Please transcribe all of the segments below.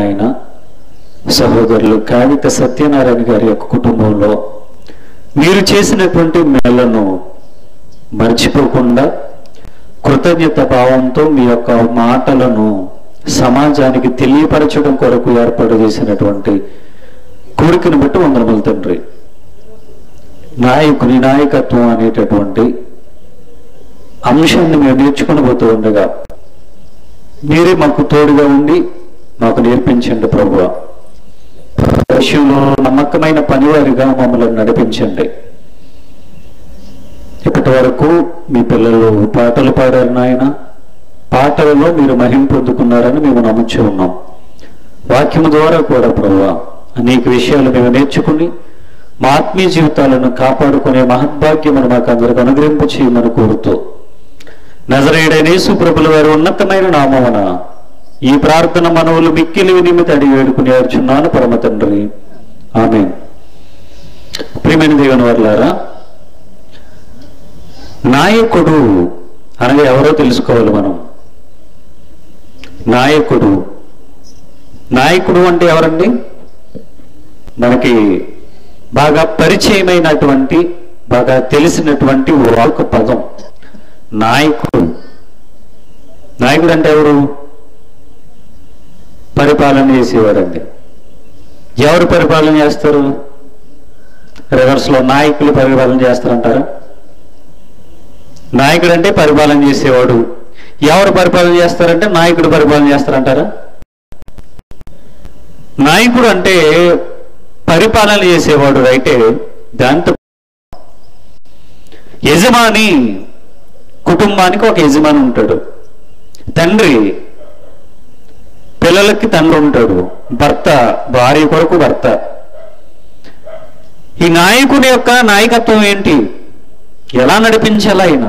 నాయన సహోదరులు కాగిత సత్యనారాయణ గారి యొక్క కుటుంబంలో మీరు చేసినటువంటి మేళను మర్చిపోకుండా కృతజ్ఞత భావంతో మీ యొక్క మాటలను సమాజానికి తెలియపరచడం కొరకు ఏర్పాటు చేసినటువంటి కోరికను బట్టి వందనములు తండ్రి నాయకుని నాయకత్వం అనేటటువంటి అంశాన్ని మేము నేర్చుకుని పోతూ ఉండగా మీరే మాకు తోడుగా ఉండి మాకు నేర్పించండి ప్రభు విషయంలో నమ్మకమైన పనివారిగా మమ్మల్ని నడిపించండి ఇప్పటి వరకు మీ పిల్లలు పాటలు పాడారు నాయన పాటలలో మీరు మహిం పొందుకున్నారని మేము నమ్ముచి ఉన్నాం వాక్యము ద్వారా కూడా ప్రభు అనేక విషయాలు మేము నేర్చుకుని మా ఆత్మీయ జీవితాలను కాపాడుకునే మహద్భాగ్యమును మాకు అందరికి అనుగ్రహింపు చేయమని కోరుతూ నజరేడనేసు ప్రభుల వారి ఉన్నతమైన నామమున ఈ ప్రార్థన మనవులు మిక్కిలి వినిమితి అడిగి వేడుకుని ఏడ్చున్నాను పరమ తండ్రి ఆమె ప్రియమైన దేవుని వర్లారా నాయకుడు అనగా ఎవరో తెలుసుకోవాలి మనం నాయకుడు నాయకుడు అంటే ఎవరండి మనకి బాగా పరిచయమైనటువంటి బాగా తెలిసినటువంటి ఒక పదం నాయకుడు నాయకుడు అంటే ఎవరు పరిపాలన చేసేవాడండి ఎవరు పరిపాలన చేస్తారు రివర్స్ లో నాయకులు పరిపాలన చేస్తారంటారా నాయకుడు అంటే పరిపాలన చేసేవాడు ఎవరు పరిపాలన చేస్తారంటే నాయకుడు పరిపాలన చేస్తారంటారా నాయకుడు అంటే పరిపాలన చేసేవాడు అయితే దాంతో యజమాని కుటుంబానికి ఒక యజమాని ఉంటాడు తండ్రి పిల్లలకి తండ్రి ఉంటాడు భర్త భార్య కొరకు భర్త ఈ నాయకుడి యొక్క నాయకత్వం ఏంటి ఎలా నడిపించాలా ఆయన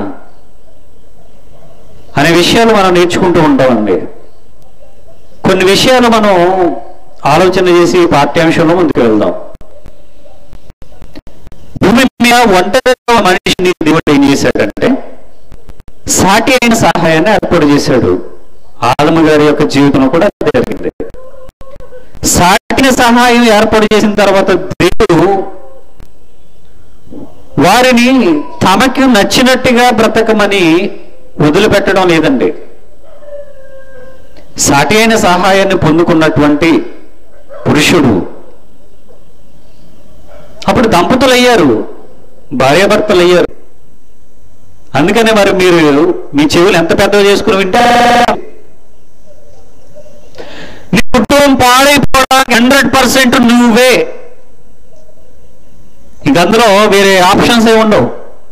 అనే విషయాలు మనం నేర్చుకుంటూ ఉంటామండి కొన్ని విషయాలు మనం ఆలోచన చేసి ఈ పాఠ్యాంశంలో ముందుకు వెళ్దాం భూమి మీద ఒంటరిగా మనిషిని దేవుడు ఏం చేశాడంటే సాటి అయిన సహాయాన్ని ఏర్పాటు చేశాడు ఆదము గారి యొక్క జీవితంలో కూడా అదే జరిగింది సాటిన సహాయం ఏర్పాటు చేసిన తర్వాత దేవుడు వారిని తమకి నచ్చినట్టుగా బ్రతకమని వదిలిపెట్టడం లేదండి సాటి అయిన సహాయాన్ని పొందుకున్నటువంటి పురుషుడు అప్పుడు దంపతులు అయ్యారు భార్యాభర్తలు అయ్యారు అందుకనే మరి మీరు మీ చెవులు ఎంత పెద్దగా చేసుకుని వింటే నీ కుటుంబం పాడైపోవడానికి హండ్రెడ్ పర్సెంట్ నువ్వే ఇంక అందులో వేరే ఆప్షన్స్ ఏమి ఉండవు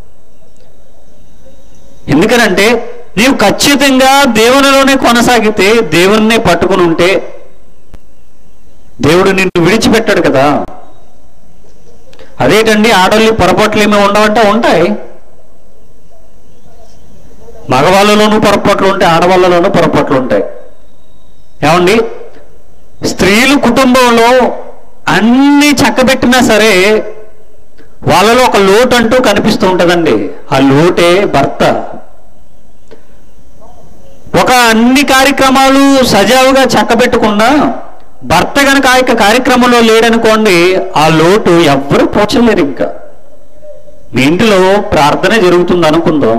ఎందుకనంటే నీవు ఖచ్చితంగా దేవునిలోనే కొనసాగితే దేవుణ్ణే పట్టుకుని ఉంటే దేవుడు నిన్ను విడిచిపెట్టాడు కదా అదేటండి ఆడవాళ్ళు పొరపాట్లు ఏమి ఉండవంటే ఉంటాయి మగవాళ్ళలోనూ పొరపాట్లు ఉంటాయి ఆడవాళ్ళలోనూ పొరపాట్లు ఉంటాయి ఏమండి స్త్రీలు కుటుంబంలో అన్ని చక్కబెట్టినా సరే వాళ్ళలో ఒక లోటు అంటూ కనిపిస్తూ ఉంటుందండి ఆ లోటే భర్త ఒక అన్ని కార్యక్రమాలు సజావుగా చక్కబెట్టుకున్నా భర్త కనుక ఆ యొక్క కార్యక్రమంలో లేడనుకోండి ఆ లోటు ఎవ్వరు పోచలేరు ఇంకా మీ ఇంటిలో ప్రార్థన జరుగుతుంది అనుకుందాం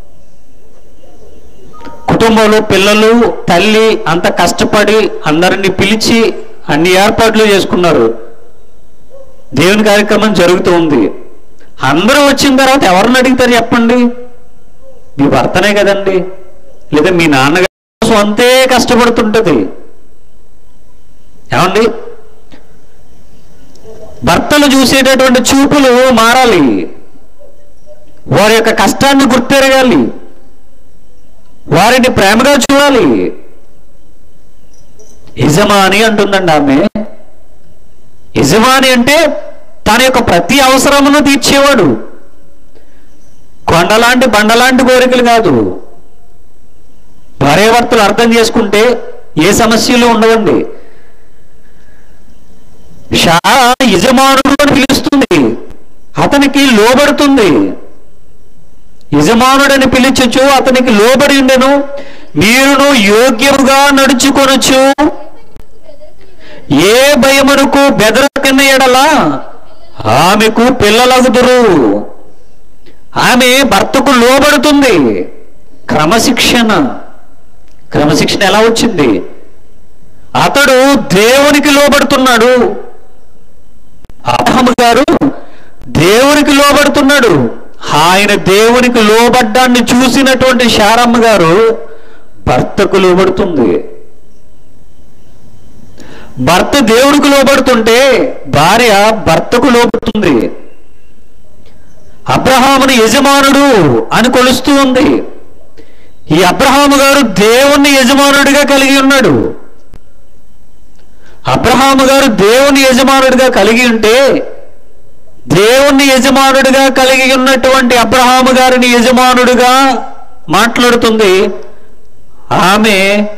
కుటుంబంలో పిల్లలు తల్లి అంత కష్టపడి అందరిని పిలిచి అన్ని ఏర్పాట్లు చేసుకున్నారు దేవుని కార్యక్రమం జరుగుతూ ఉంది అందరూ వచ్చిన తర్వాత ఎవరిని అడుగుతారు చెప్పండి మీ భర్తనే కదండి లేదా మీ నాన్నగారి కోసం అంతే కష్టపడుతుంటది ఏమండి భర్తలు చూసేటటువంటి చూపులు మారాలి వారి యొక్క కష్టాన్ని గుర్తెరగాలి వారిని ప్రేమగా చూడాలి యజమాని అంటుందండి ఆమె యజమాని అంటే తన యొక్క ప్రతి అవసరమును తీర్చేవాడు కొండలాంటి బండలాంటి కోరికలు కాదు భార్యాభర్తలు అర్థం చేసుకుంటే ఏ సమస్యలు ఉండవండి షా యజమానుడు అని పిలుస్తుంది అతనికి లోబడుతుంది యజమానుడని పిలిచచ్చు అతనికి లోబడి ఉండెను మీరును యోగ్యముగా నడుచుకొనొచ్చు భయమునకు బెదరకిన ఎడలా ఆమెకు పిల్లలగుదురు ఆమె భర్తకు లోబడుతుంది క్రమశిక్షణ క్రమశిక్షణ ఎలా వచ్చింది అతడు దేవునికి లోబడుతున్నాడు అబ్రహం గారు దేవునికి లోబడుతున్నాడు ఆయన దేవునికి లోబడ్డాన్ని చూసినటువంటి శారమ్మ గారు భర్తకు లోబడుతుంది భర్త దేవుడికి లోబడుతుంటే భార్య భర్తకు లోబడుతుంది అబ్రహాముని యజమానుడు అని కొలుస్తూ ఉంది ఈ అబ్రహాము గారు దేవుణ్ణి యజమానుడిగా కలిగి ఉన్నాడు అబ్రహాము గారు దేవుని యజమానుడిగా కలిగి ఉంటే దేవుణ్ణి యజమానుడిగా కలిగి ఉన్నటువంటి అబ్రహాము గారిని యజమానుడిగా మాట్లాడుతుంది ఆమె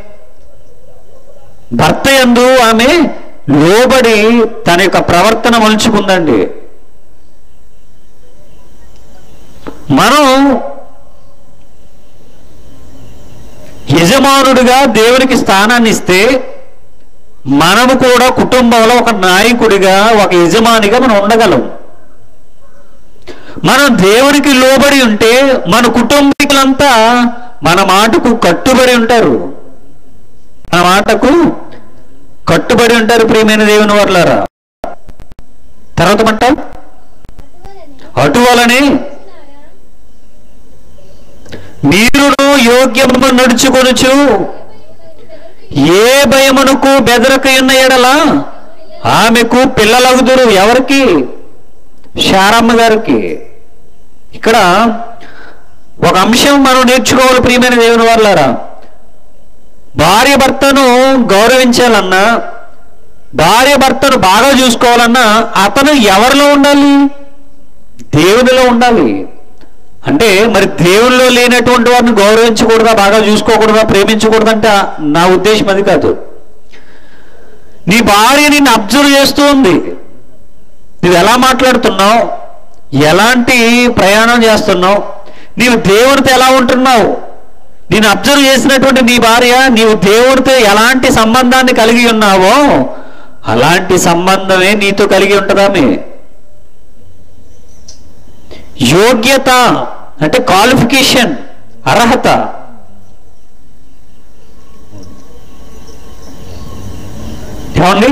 భర్త యందు ఆమె లోబడి తన యొక్క ప్రవర్తన మలుచుకుందండి మనం యజమానుడిగా దేవునికి స్థానాన్ని ఇస్తే మనము కూడా కుటుంబంలో ఒక నాయకుడిగా ఒక యజమానిగా మనం ఉండగలం మనం దేవునికి లోబడి ఉంటే మన కుటుంబీకులంతా మన మాటకు కట్టుబడి ఉంటారు మన మాటకు కట్టుబడి ఉంటారు ప్రియమైన దేవుని వర్లారా తర్వాత మంట అటువలని మీరును యోగ్యము నడుచుకొనుచు ఏ భయమునకు బెదరక ఉన్న ఎడల ఆమెకు పిల్లలగుదురు ఎవరికి శారమ్మ గారికి ఇక్కడ ఒక అంశం మనం నేర్చుకోవాలి ప్రియమైన దేవుని వాళ్ళారా భార్య భర్తను గౌరవించాలన్నా భార్య భర్తను బాగా చూసుకోవాలన్నా అతను ఎవరిలో ఉండాలి దేవునిలో ఉండాలి అంటే మరి దేవుల్లో లేనటువంటి వారిని గౌరవించకూడదా బాగా చూసుకోకూడదా ప్రేమించకూడదంటే నా ఉద్దేశం అది కాదు నీ భార్య నిన్ను అబ్జర్వ్ చేస్తూ ఉంది నువ్వు ఎలా మాట్లాడుతున్నావు ఎలాంటి ప్రయాణం చేస్తున్నావు నీవు దేవుడితో ఎలా ఉంటున్నావు నేను అబ్జర్వ్ చేసినటువంటి నీ భార్య నీవు దేవుడితో ఎలాంటి సంబంధాన్ని కలిగి ఉన్నావో అలాంటి సంబంధమే నీతో కలిగి ఉంటుందామే యోగ్యత అంటే క్వాలిఫికేషన్ అర్హత ఏమండి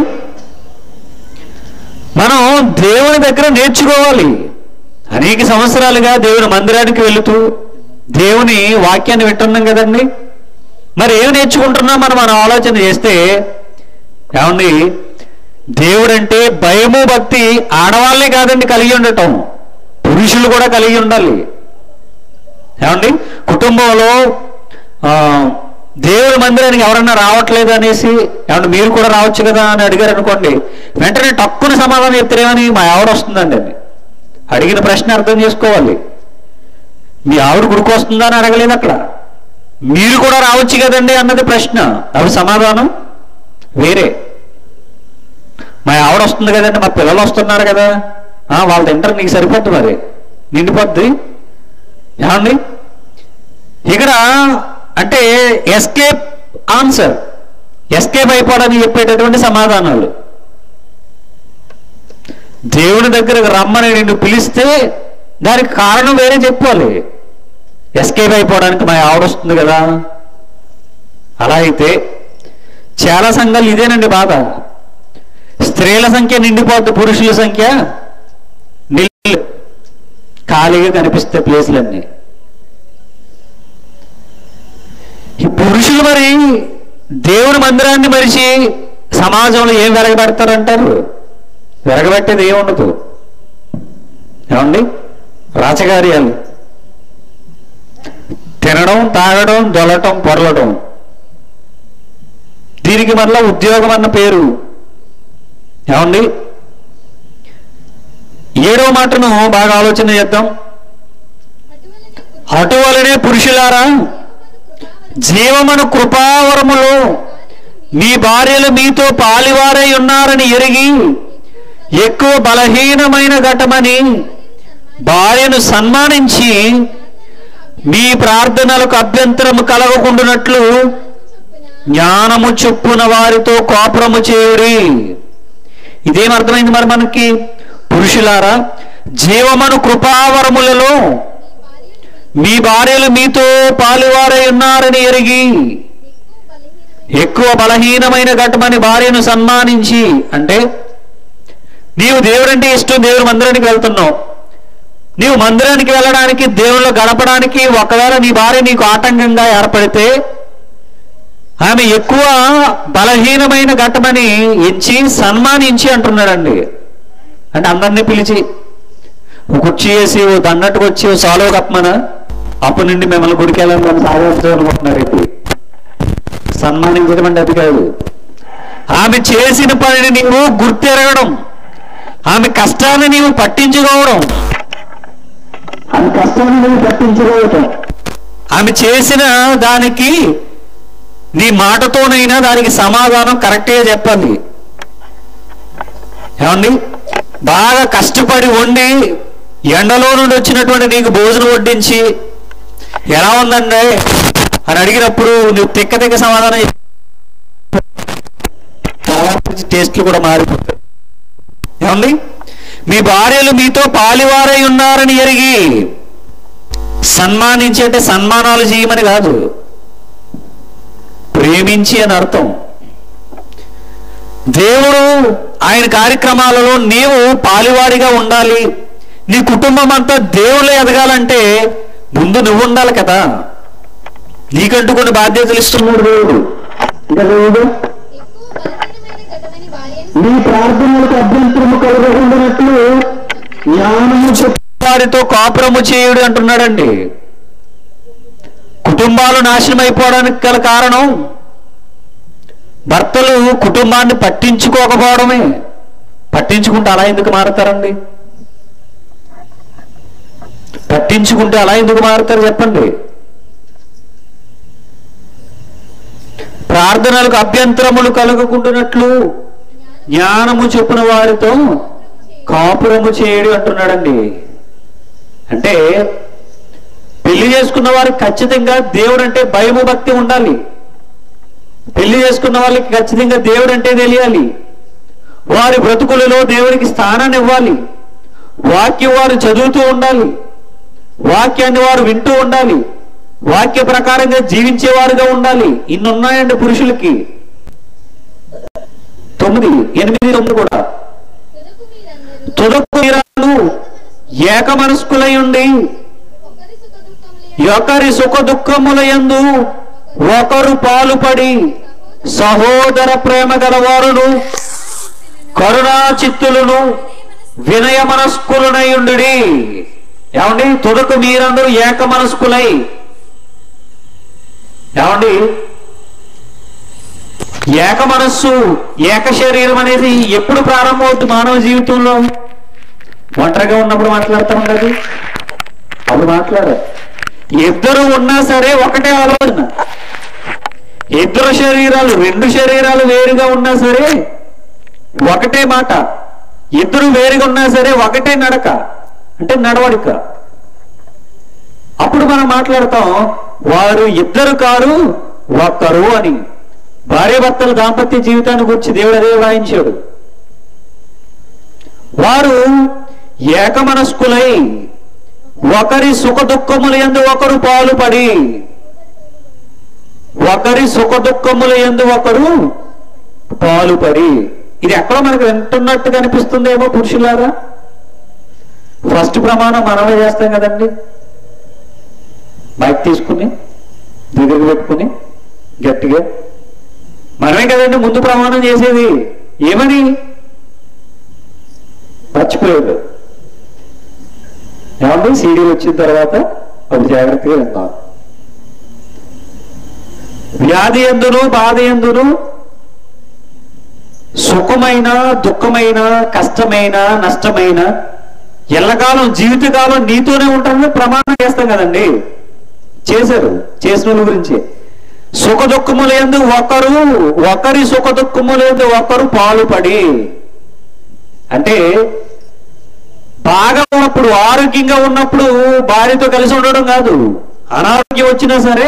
మనం దేవుని దగ్గర నేర్చుకోవాలి అనేక సంవత్సరాలుగా దేవుని మందిరానికి వెళుతూ దేవుని వాక్యాన్ని వింటున్నాం కదండి మరి ఏమి నేర్చుకుంటున్నాం మనం మనం ఆలోచన చేస్తే ఏమండి దేవుడంటే భయము భక్తి ఆడవాళ్ళే కాదండి కలిగి ఉండటం పురుషులు కూడా కలిగి ఉండాలి ఏమండి కుటుంబంలో ఆ, దేవుడి మందిరానికి ఎవరన్నా రావట్లేదు అనేసి ఏమంటే మీరు కూడా రావచ్చు కదా అని అడిగారు అనుకోండి వెంటనే తక్కువ సమాధానం చెప్తారేమని మా ఆవిడ వస్తుందండి అని అడిగిన ప్రశ్న అర్థం చేసుకోవాలి మీ ఆవిడ గుడికి వస్తుందా అని అడగలేదు అక్కడ మీరు కూడా రావచ్చు కదండి అన్నది ప్రశ్న అవి సమాధానం వేరే మా ఆవిడ వస్తుంది కదండి మా పిల్లలు వస్తున్నారు కదా ఆ, వాళ్ళు తింటారు నీకు సరిపోద్ది మరి నిండిపోద్ది ఏమండి ఇక్కడ అంటే ఎస్కేప్ ఆన్సర్ ఎస్కేప్ అయిపోవడానికి చెప్పేటటువంటి సమాధానాలు దేవుని దగ్గరకు రమ్మని నిన్ను పిలిస్తే దానికి కారణం వేరే చెప్పాలి ఎస్కేప్ అయిపోవడానికి మా ఆవిడ వస్తుంది కదా అలా అయితే చాలా సంఘాలు ఇదేనండి బాధ స్త్రీల సంఖ్య నిండిపోద్ది పురుషుల సంఖ్య నిల్ ఖాళీగా కనిపిస్తాయి ప్లేసులన్నీ ఈ పురుషులు మరి దేవుని మందిరాన్ని మరిచి సమాజంలో ఏం వెరగబెడతారంటారు వెరగబెట్టేది ఏముండదు ఏమండి రాచకార్యాలు తినడం తాగడం దొలటం పొరలటం దీనికి మరలా ఉద్యోగం అన్న పేరు ఏమండి ఏడవ మాటను బాగా ఆలోచన చేద్దాం అటువలనే పురుషులారా జీవమను కృపావరములో మీ భార్యలు మీతో పాలివారై ఉన్నారని ఎరిగి ఎక్కువ బలహీనమైన ఘటమని భార్యను సన్మానించి మీ ప్రార్థనలకు అభ్యంతరము కలగకుండానట్లు జ్ఞానము చొప్పున వారితో కోపరము చేయుడి ఇదేం అర్థమైంది మరి మనకి పురుషులారా జీవమను కృపావరములలో మీ భార్యలు మీతో పాలువారై ఉన్నారని ఎరిగి ఎక్కువ బలహీనమైన ఘటమని భార్యను సన్మానించి అంటే నీవు దేవుడంటే ఇష్టం దేవుని మందిరానికి వెళ్తున్నావు నీవు మందిరానికి వెళ్ళడానికి దేవుళ్ళు గడపడానికి ఒకవేళ నీ భార్య నీకు ఆటంకంగా ఏర్పడితే ఆమె ఎక్కువ బలహీనమైన ఘట్టమని ఎంచి సన్మానించి అంటున్నాడండి అంటే అందరినీ పిలిచి ఓ కుర్చీ వేసి ఓ దండట్టుకు వచ్చి ఓ సాలో కప్పమన అప్పటి నుండి మిమ్మల్ని గుడికి వెళ్ళాలని మనం సాగవచ్చు అనుకుంటున్నారు ఇప్పుడు సన్మానించడం అంటే అది కాదు ఆమె చేసిన పనిని నీవు గుర్తెరగడం ఆమె కష్టాన్ని నీవు పట్టించుకోవడం ఆమె కష్టాన్ని నీవు పట్టించుకోవటం ఆమె చేసిన దానికి నీ మాటతోనైనా దానికి సమాధానం కరెక్ట్గా చెప్పాలి ఏమండి బాగా కష్టపడి వండి ఎండలో నుండి వచ్చినటువంటి నీకు భోజనం వడ్డించి ఎలా ఉందండి అని అడిగినప్పుడు నువ్వు తిక్క తిక్క సమాధానం చెప్పు. తర్వాత నుంచి టేస్ట్లు కూడా మారిపోతాయి ఏమండి మీ భార్యలు మీతో పాలివారై ఉన్నారని ఎరిగి సన్మానించి అంటే సన్మానాలు చేయమని కాదు ప్రేమించి అని అర్థం దేవుడు ఆయన కార్యక్రమాలలో నీవు పాలివాడిగా ఉండాలి నీ కుటుంబం అంతా దేవుళ్ళు ఎదగాలంటే ముందు నువ్వు ఉండాలి కదా నీకంటూ కొన్ని బాధ్యతలు ఇస్తున్నాడు దేవుడు ఇంకా దేవుడు ఎక్కువ బలహీనమైన ఘటమని భార్యను నీ ప్రార్థనలకు అభ్యంతరము కలగకుండానట్లు జ్ఞానము చెప్పు వారితో కాపురము చేయుడు అంటున్నాడండి కుటుంబాలు నాశనం అయిపోవడానికి గల కారణం భర్తలు కుటుంబాన్ని పట్టించుకోకపోవడమే పట్టించుకుంటే అలా ఎందుకు మారుతారండి పట్టించుకుంటే అలా ఎందుకు మారుతారు చెప్పండి ప్రార్థనలకు అభ్యంతరములు కలగకుండానట్లు జ్ఞానము చెప్పిన వారితో కాపురము చేయడు అంటున్నాడండి అంటే పెళ్లి చేసుకున్న వారికి ఖచ్చితంగా దేవుడు అంటే భయము భక్తి ఉండాలి పెళ్లి చేసుకున్న వాళ్ళకి ఖచ్చితంగా దేవుడు అంటే తెలియాలి వారి బ్రతుకులలో దేవుడికి స్థానాన్ని ఇవ్వాలి వాక్యం వారు చదువుతూ ఉండాలి వాక్యాన్ని వారు వింటూ ఉండాలి వాక్య ప్రకారంగా జీవించేవారుగా ఉండాలి ఇన్ని ఉన్నాయండి పురుషులకి తొమ్మిది ఎనిమిది తొమ్మిది కూడా తుదకు మీరందరూ తుదకు మీరాలు ఏక మనస్కులై ఉండి ఒకరి సుఖ దుఃఖములు ఒకరి సుఖ దుఃఖముల యందు ఒకరు పాలుపడి సహోదర ప్రేమ గలవారును కరుణా చిత్తులను వినయ మనస్కులనై ఉండు ఏమండి తుదకు మీరందరూ ఏక మనస్కులై ఏమండి ఏక మనస్సు ఏక శరీరం అనేది ఎప్పుడు ప్రారంభమవుతుంది మానవ జీవితంలో ఒంటరిగా ఉన్నప్పుడు మాట్లాడతాం కదా అప్పుడు మాట్లాడారు ఇద్దరు ఉన్నా సరే ఒకటే ఆలోచన ఇద్దరు శరీరాలు రెండు శరీరాలు వేరుగా ఉన్నా సరే ఒకటే మాట ఇద్దరు వేరుగా ఉన్నా సరే ఒకటే నడక అంటే నడవడిక అప్పుడు మనం మాట్లాడతాం వారు ఇద్దరు కారు ఒక్కరు అని భార్యాభర్తల దాంపత్య జీవితాన్ని గురించి దేవుడు అదే వాయించాడు వారు ఏకమనస్కులై ఒకరి సుఖ దుఃఖముల ఎందు ఒకరు పాలుపడి ఒకరి సుఖ దుఃఖముల ఎందు ఒకరు పాలుపడి ఇది ఎక్కడో మనకు వింటున్నట్టుగా అనిపిస్తుందేమో పురుషులారా ఫస్ట్ ప్రమాణం మనమే చేస్తాం కదండి మైక్ తీసుకుని దగ్గరికి పెట్టుకుని గట్టిగా మనమే కదండి ముందు ప్రమాణం చేసేది ఏమని మర్చిపోయాడు ఏమండి సీడీలు వచ్చిన తర్వాత అప్పుడు జాగ్రత్తగా విందాం వ్యాధి ఎందును బాధ ఎందును సుఖమైన దుఃఖమైన కష్టమైన నష్టమైన ఎల్లకాలం జీవితకాలం నీతోనే ఉంటామని ప్రమాణం చేస్తాం కదండి చేశారు చేసిన వాళ్ళ గురించి సుఖ దుఃఖములందు ఒకరు ఒకరి సుఖ దుఃఖములందు ఒకరు పాలుపడి అంటే బాగా ఉన్నప్పుడు ఆరోగ్యంగా ఉన్నప్పుడు భార్యతో కలిసి ఉండడం కాదు అనారోగ్యం వచ్చినా సరే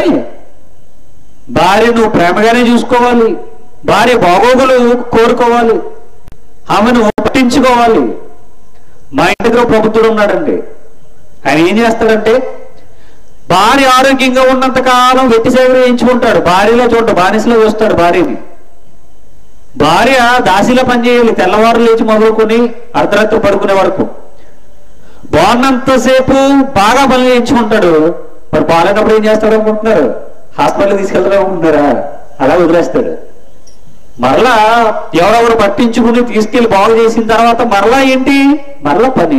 భార్య నువ్వు ప్రేమగానే చూసుకోవాలి భార్య బాగోగులు కోరుకోవాలి ఆమెను పట్టించుకోవాలి మా ఇంటి దగ్గర ఒక ప్రబుద్ధుడు ఉన్నాడండి ఆయన ఏం చేస్తాడంటే భార్య ఆరోగ్యంగా ఉన్నంత కాలం వెట్టి సేవ చేయించుకుంటాడు భార్యలో చూడ బానిసలో చూస్తాడు భార్యని భార్య దాసిలో పనిచేయాలి తెల్లవారు లేచి మొదలుకొని అర్ధరాత్రి పడుకునే వరకు బాగున్నంతసేపు బాగా పని చేయించుకుంటాడు మరి బాగాలేనప్పుడు ఏం చేస్తాడు అనుకుంటున్నారు హాస్పిటల్ తీసుకెళ్తాడు అనుకుంటున్నారా అలా వదిలేస్తాడు మరలా ఎవరెవరు పట్టించుకుని తీసుకెళ్లి బాగు చేసిన తర్వాత మరలా ఏంటి మరలా పని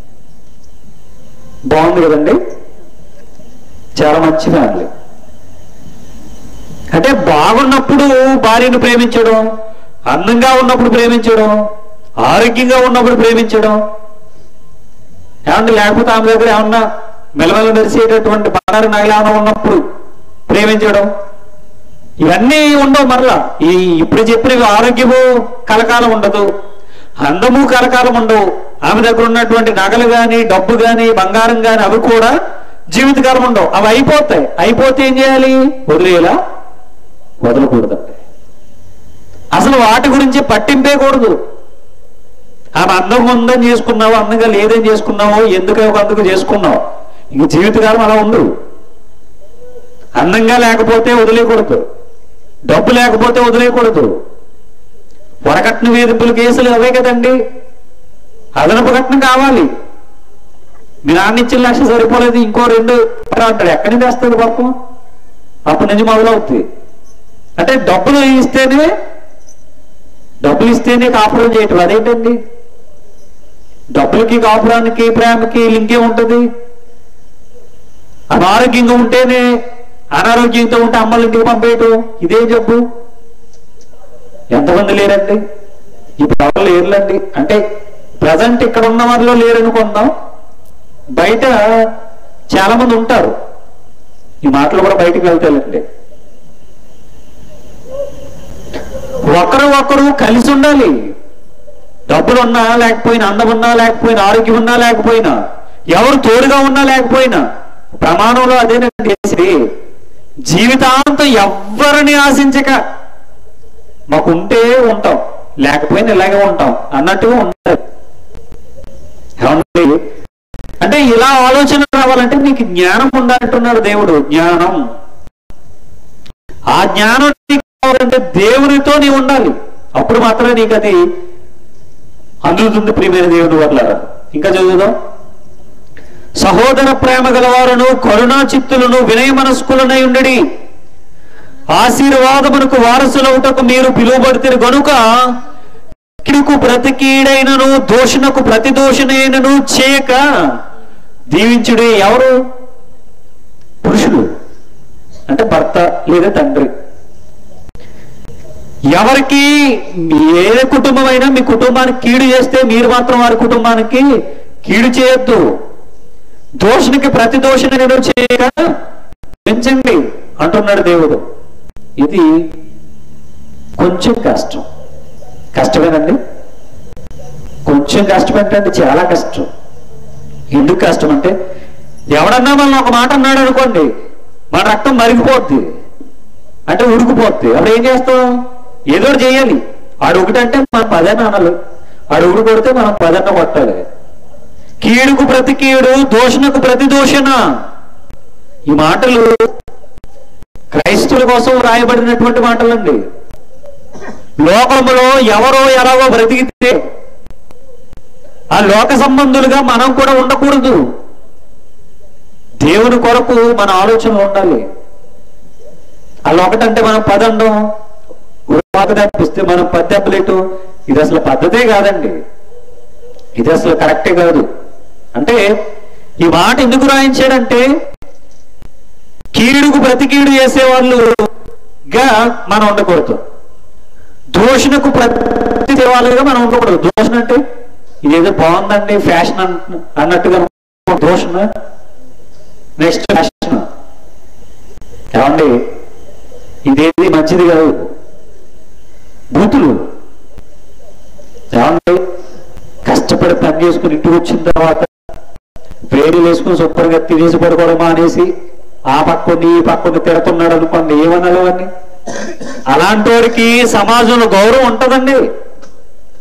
బాగుంది కదండి చాలా మంచి ఫ్యామిలీ అంటే బాగున్నప్పుడు భార్యను ప్రేమించడం అందంగా ఉన్నప్పుడు ప్రేమించడం ఆరోగ్యంగా ఉన్నప్పుడు ప్రేమించడం ఏమన్నా లేకపోతే ఆమె దగ్గర ఏమన్నా మెలమెల మెరిసేటటువంటి బంగారు నగలు ఏమన్నా ఉన్నప్పుడు ప్రేమించడం ఇవన్నీ ఉండవు మరలా ఈ ఇప్పుడు చెప్పినవి ఆరోగ్యము కలకాలం ఉండదు అందము కలకాలం ఉండవు ఆమె దగ్గర ఉన్నటువంటి నగలు గాని డబ్బు గాని బంగారం గాని అవి కూడా జీవితకాలం ఉండవు అవి అయిపోతాయి అయిపోతే ఏం చేయాలి వదిలేలా వదలకూడదండి అసలు వాటి గురించి పట్టింపే కూడదు ఆమె అందంగా ఉందని చేసుకున్నావు అందంగా లేదని చేసుకున్నావు ఎందుకు ఒక అందుకు చేసుకున్నావు ఇంక జీవితకాలం అలా ఉండు అందంగా లేకపోతే వదిలేయకూడదు డబ్బు లేకపోతే వదిలేయకూడదు వరకట్న వేధింపుల కేసులు అవే కదండి అదనపు కట్నం కావాలి మీ నాన్న ఇచ్చిన లక్ష సరిపోలేదు ఇంకో రెండు అంటాడు ఎక్కడి నుంచి వేస్తుంది పాపం అప్పటి నుంచి మొదలవుతుంది అంటే డబ్బులు ఇస్తేనే డబ్బులు ఇస్తేనే కాపురం చేయటం అదేంటండి డబ్బులకి కాపురానికి ప్రేమకి లింకే ఉంటుంది అనారోగ్యంగా ఉంటేనే అనారోగ్యంతో ఉంటే అమ్మలు ఇంటికి పంపేయటం ఇదేం చెప్పు ఎంతమంది లేరండి ఇప్పుడు ఎవరు లేరులండి అంటే ప్రజెంట్ ఇక్కడ ఉన్న వారిలో లేరనుకుందాం బయట చాలా మంది ఉంటారు ఈ మాటలు కూడా బయటికి వెళ్తాయండి ఒకరు ఒకరు కలిసి ఉండాలి డబ్బులు ఉన్నా లేకపోయినా అందం ఉన్నా లేకపోయినా ఆరోగ్యం ఉన్నా లేకపోయినా ఎవరు తోడుగా ఉన్నా లేకపోయినా ప్రమాణంలో అదేనండి చేసేది జీవితాంతం ఎవ్వరిని ఆశించక మాకుంటే ఉంటాం లేకపోయినా ఇలాగే ఉంటాం అన్నట్టుగా ఉంటారు ఏమండి అంటే ఇలా ఆలోచన రావాలంటే నీకు జ్ఞానం ఉండాలంటున్నాడు దేవుడు జ్ఞానం ఆ జ్ఞానం నీకు కావాలంటే దేవునితో నీవు ఉండాలి అప్పుడు మాత్రమే నీకు అది అందుతుంది ప్రియమైన దేవుని వల్ల ఇంకా చదువుదాం సహోదర ప్రేమ గలవారును కరుణా చిత్తులను వినయ మనస్కులనై ఉండడి ఆశీర్వాదమునకు వారసులవుటకు మీరు పిలువబడితే గనుక కీడుకు ప్రతి కీడైనను దోషణకు ప్రతి దోషణైనను చేయక దీవించుడే ఎవరు పురుషుడు అంటే భర్త లేదా తండ్రి ఎవరికి ఏ కుటుంబం అయినా మీ కుటుంబానికి కీడు చేస్తే మీరు మాత్రం వారి కుటుంబానికి కీడు చేయొద్దు దోషణకి ప్రతి దోషణ నేను చేయక పెంచండి అంటున్నాడు దేవుడు ఇది కొంచెం కష్టం కష్టమేనండి కొంచెం కష్టం ఏంటంటే చాలా కష్టం ఎందుకు కష్టం అంటే ఎవడన్నా మనల్ని ఒక మాట అన్నాడు అనుకోండి మన రక్తం మరిగిపోద్ది అంటే ఉడికిపోద్ది అప్పుడు ఏం చేస్తాం ఏదో ఒకటి చేయాలి ఆడు ఒకటంటే మనం పదన్న అనాలి ఆడు ఒకటి కొడితే మనం పదన్న కొట్టాలి కీడుకు ప్రతి కీడు దోషణకు ప్రతి దోషణ ఈ మాటలు క్రైస్తవుల కోసం రాయబడినటువంటి మాటలండి లోకములో ఎవరో ఎలాగో బ్రతికితే ఆ లోక సంబంధులుగా మనం కూడా ఉండకూడదు దేవుని కొరకు మన ఆలోచన ఉండాలి అలా ఒకటంటే మనం పదండం ఉపాధి తప్పిస్తే మనం పద్దెబ్బలేటు ఇది అసలు పద్ధతే కాదండి ఇది అసలు కరెక్టే కాదు అంటే ఈ మాట ఎందుకు రాయించాడంటే కీడుకు ప్రతి కీడు చేసేవాళ్ళుగా మనం ఉండకూడదు దోషణకు ప్రతి వాళ్ళుగా మనం ఉండకూడదు దోషణ అంటే ఇదేదో బాగుందండి ఫ్యాషన్ అంటు- అన్నట్టుగా దోషణ నెక్స్ట్ ఫ్యాషన్ ఏమండి ఇదేది మంచిది కాదు బూతులు ఏమండి కష్టపడి పని చేసుకుని ఇంటికి వచ్చిన తర్వాత వేడి వేసుకుని సూపర్గా తినేసి పడుకోవడం అనేసి ఆ పక్కని ఈ పక్కని తిడుతున్నాడు అనుకోండి ఏమనాలి అవన్నీ అలాంటి వాడికి సమాజంలో గౌరవం ఉంటుందండి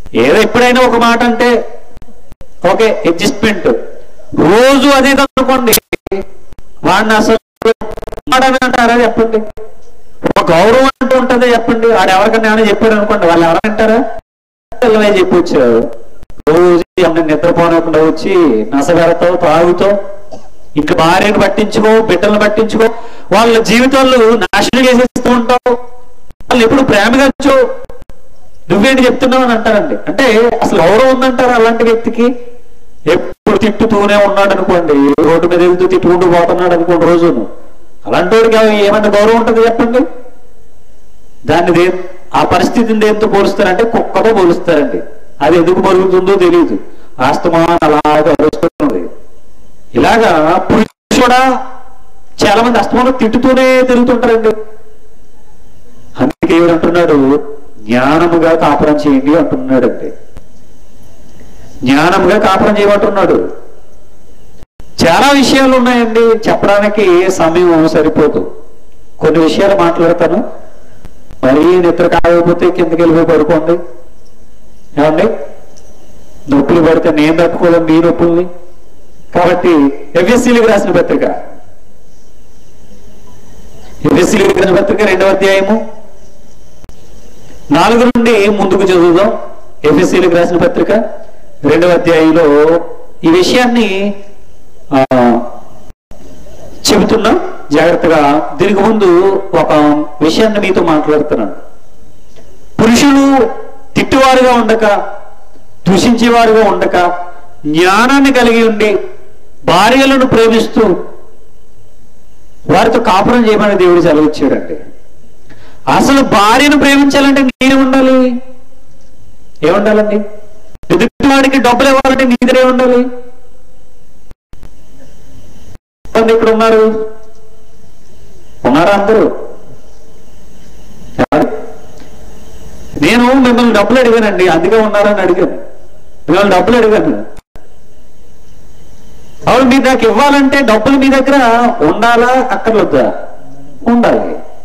ఏదో ఎప్పుడైనా ఒక మాట అంటే ఓకే అడ్జస్ట్మెంట్ రోజు అదే అనుకోండి వాడిని అసలు వాడని అంటారా చెప్పండి ఒక గౌరవం అంటూ ఉంటుందో చెప్పండి వాడు ఎవరికైనా ఏమైనా చెప్పాడు అనుకోండి వాళ్ళు ఎవరంటారా పిల్లలే చెప్పి వచ్చారు రోజు ఏమన్నా నిద్రపోనకుండా వచ్చి నసగడతో తాగుతో ఇంక భార్యను పట్టించుకో బిడ్డలను పట్టించుకో వాళ్ళ జీవితాలు నాశనం చేసేస్తూ ఉంటావు వాళ్ళు ఎప్పుడు ప్రేమగా వచ్చో నువ్వేంటి చెప్తున్నావు అని అంటారండి అంటే అసలు గౌరవం ఉందంటారా అలాంటి వ్యక్తికి ఎప్పుడు తిట్టుతూనే ఉన్నాడు అనుకోండి రోడ్డు మీద వెళ్తూ తిట్టుకుంటూ పోతున్నాడు అనుకోండి రోజును అలాంటి వాడికి ఏమైనా గౌరవం ఉంటుంది చెప్పండి దాన్ని దే ఆ పరిస్థితిని దేంతో పోలుస్తారంటే కుక్కతో పోలుస్తారండి అది ఎందుకు పరుగుతుందో తెలియదు ఆస్తమానం అలాగే అరుస్తుంది ఇలాగా పురుషుడు కూడా చాలా మంది అస్తమానం తిట్టుతూనే తిరుగుతుంటారండి అందుకే ఏడు అంటున్నాడు జ్ఞానముగా కాపురం చేయండి అంటున్నాడండి జ్ఞానముగా కాపురం చేయమంటున్నాడు చాలా విషయాలు ఉన్నాయండి చెప్పడానికి సమయం సరిపోదు కొన్ని విషయాలు మాట్లాడతాను మరీ నిద్ర కాకపోతే కిందకి వెళ్ళిపోయి పడుకోండి ఏమండి నొప్పులు పడితే నేను తట్టుకోలేం మీ నొప్పుల్ని కాబట్టి ఎఫ్ఎస్సీలకు రాసిన పత్రిక ఎఫ్ఎస్సీలకు రాసిన పత్రిక రెండవ అధ్యాయము నాలుగు నుండి ముందుకు చదువుదాం ఎఫ్ఎస్సీలకు రాసిన పత్రిక రెండవ అధ్యాయంలో ఈ విషయాన్ని ఆ, చెబుతున్నా జాగ్రత్తగా దీనికి ముందు ఒక విషయాన్ని మీతో మాట్లాడుతున్నాను పురుషులు తిట్టువారుగా ఉండక దూషించేవారుగా ఉండక జ్ఞానాన్ని కలిగి ఉండి భార్యలను ప్రేమిస్తూ వారితో కాపురం చేయమని దేవుడు సెలవిచ్చాడండి అసలు భార్యను ప్రేమించాలంటే నేను ఉండాలి ఏముండాలండి ఎదుటివాడికి డబ్బులు ఇవ్వాలంటే నీ దగ్గర ఏముండాలి ఎంతమంది ఇక్కడ ఉన్నారు ఉన్నారా అందరూ ఎవరు? నేను మిమ్మల్ని డబ్బులు అడిగానండి అందుకే ఉన్నారని అడిగాను మిమ్మల్ని డబ్బులు అడిగాను అవును మీ నాకు ఇవ్వాలంటే డబ్బులు మీ దగ్గర ఉండాలా అక్కర్లొద్దా ఉండాలి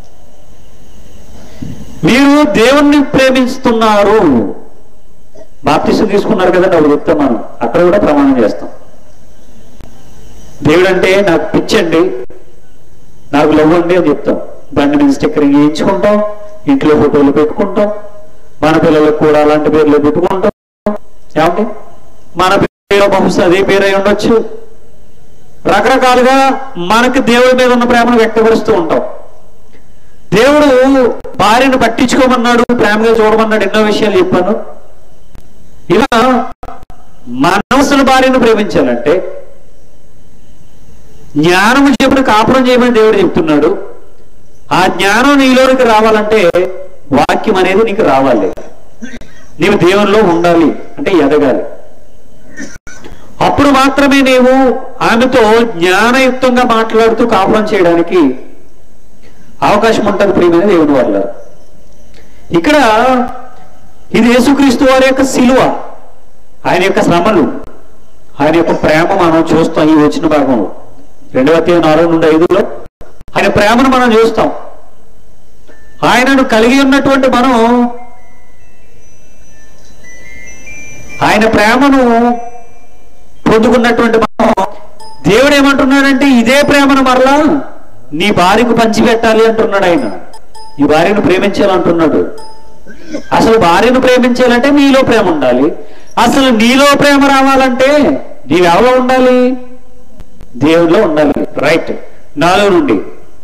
మీరు దేవుణ్ణి ప్రేమిస్తున్నారు బాప్తిసం తీసుకున్నారు కదండి అప్పుడు చెప్తాం మనం అక్కడ కూడా ప్రమాణం చేస్తాం దేవుడు అంటే నాకు పిచ్చండి నాకు లవ్ అండి అని చెప్తాం బండి మీద స్టిక్కరింగ్ వేయించుకుంటాం ఇంట్లో ఫోటోలు పెట్టుకుంటాం మన పిల్లలకు కూడా అలాంటి పేర్లు పెట్టుకుంటాం ఏమండి మన పేరు బహుశా అదే పేరు అయి ఉండొచ్చు రకరకాలుగా మనకి దేవుడి మీద ఉన్న ప్రేమను వ్యక్తపరుస్తూ ఉంటాం దేవుడు భార్యను పట్టించుకోమన్నాడు ప్రేమగా చూడమన్నాడు ఎన్నో విషయాలు చెప్పాను ఇలా మనసుల భార్యను ప్రేమించాలంటే జ్ఞానము చెప్పిన కాపురం చేయమని దేవుడు చెప్తున్నాడు ఆ జ్ఞానం నీలోనికి రావాలంటే వాక్యం అనేది నీకు రావాలి నీవు దేవునిలో ఉండాలి అంటే ఎదగాలి అప్పుడు మాత్రమే నీవు ఆమెతో జ్ఞానయుక్తంగా మాట్లాడుతూ కాపురం చేయడానికి అవకాశం ఉంటుంది ప్రియమైన దేవుని వల్ల ఇక్కడ ఇది యేసుక్రీస్తు వారి యొక్క శిలువ ఆయన యొక్క శ్రమలు ఆయన యొక్క ప్రేమ మనం చూస్తాం ఈ వచ్చిన భాగంలో రెండవ అధ్యాయం నాలుగు నుండి ఐదులో ఆయన ప్రేమను మనం చూస్తాం ఆయనను కలిగి ఉన్నటువంటి మనం ఆయన ప్రేమను పొందుకున్నటువంటి మనం దేవుడు ఏమంటున్నాడంటే ఇదే ప్రేమను మరలా నీ భార్యకు పంచిపెట్టాలి అంటున్నాడు ఆయన నీ భార్యను ప్రేమించాలంటున్నాడు అసలు భార్యను ప్రేమించాలంటే నీలో ప్రేమ ఉండాలి అసలు నీలో ప్రేమ రావాలంటే నీవెవలో ఉండాలి దేవుడిలో ఉండాలి రైట్ నాలుగు నుండి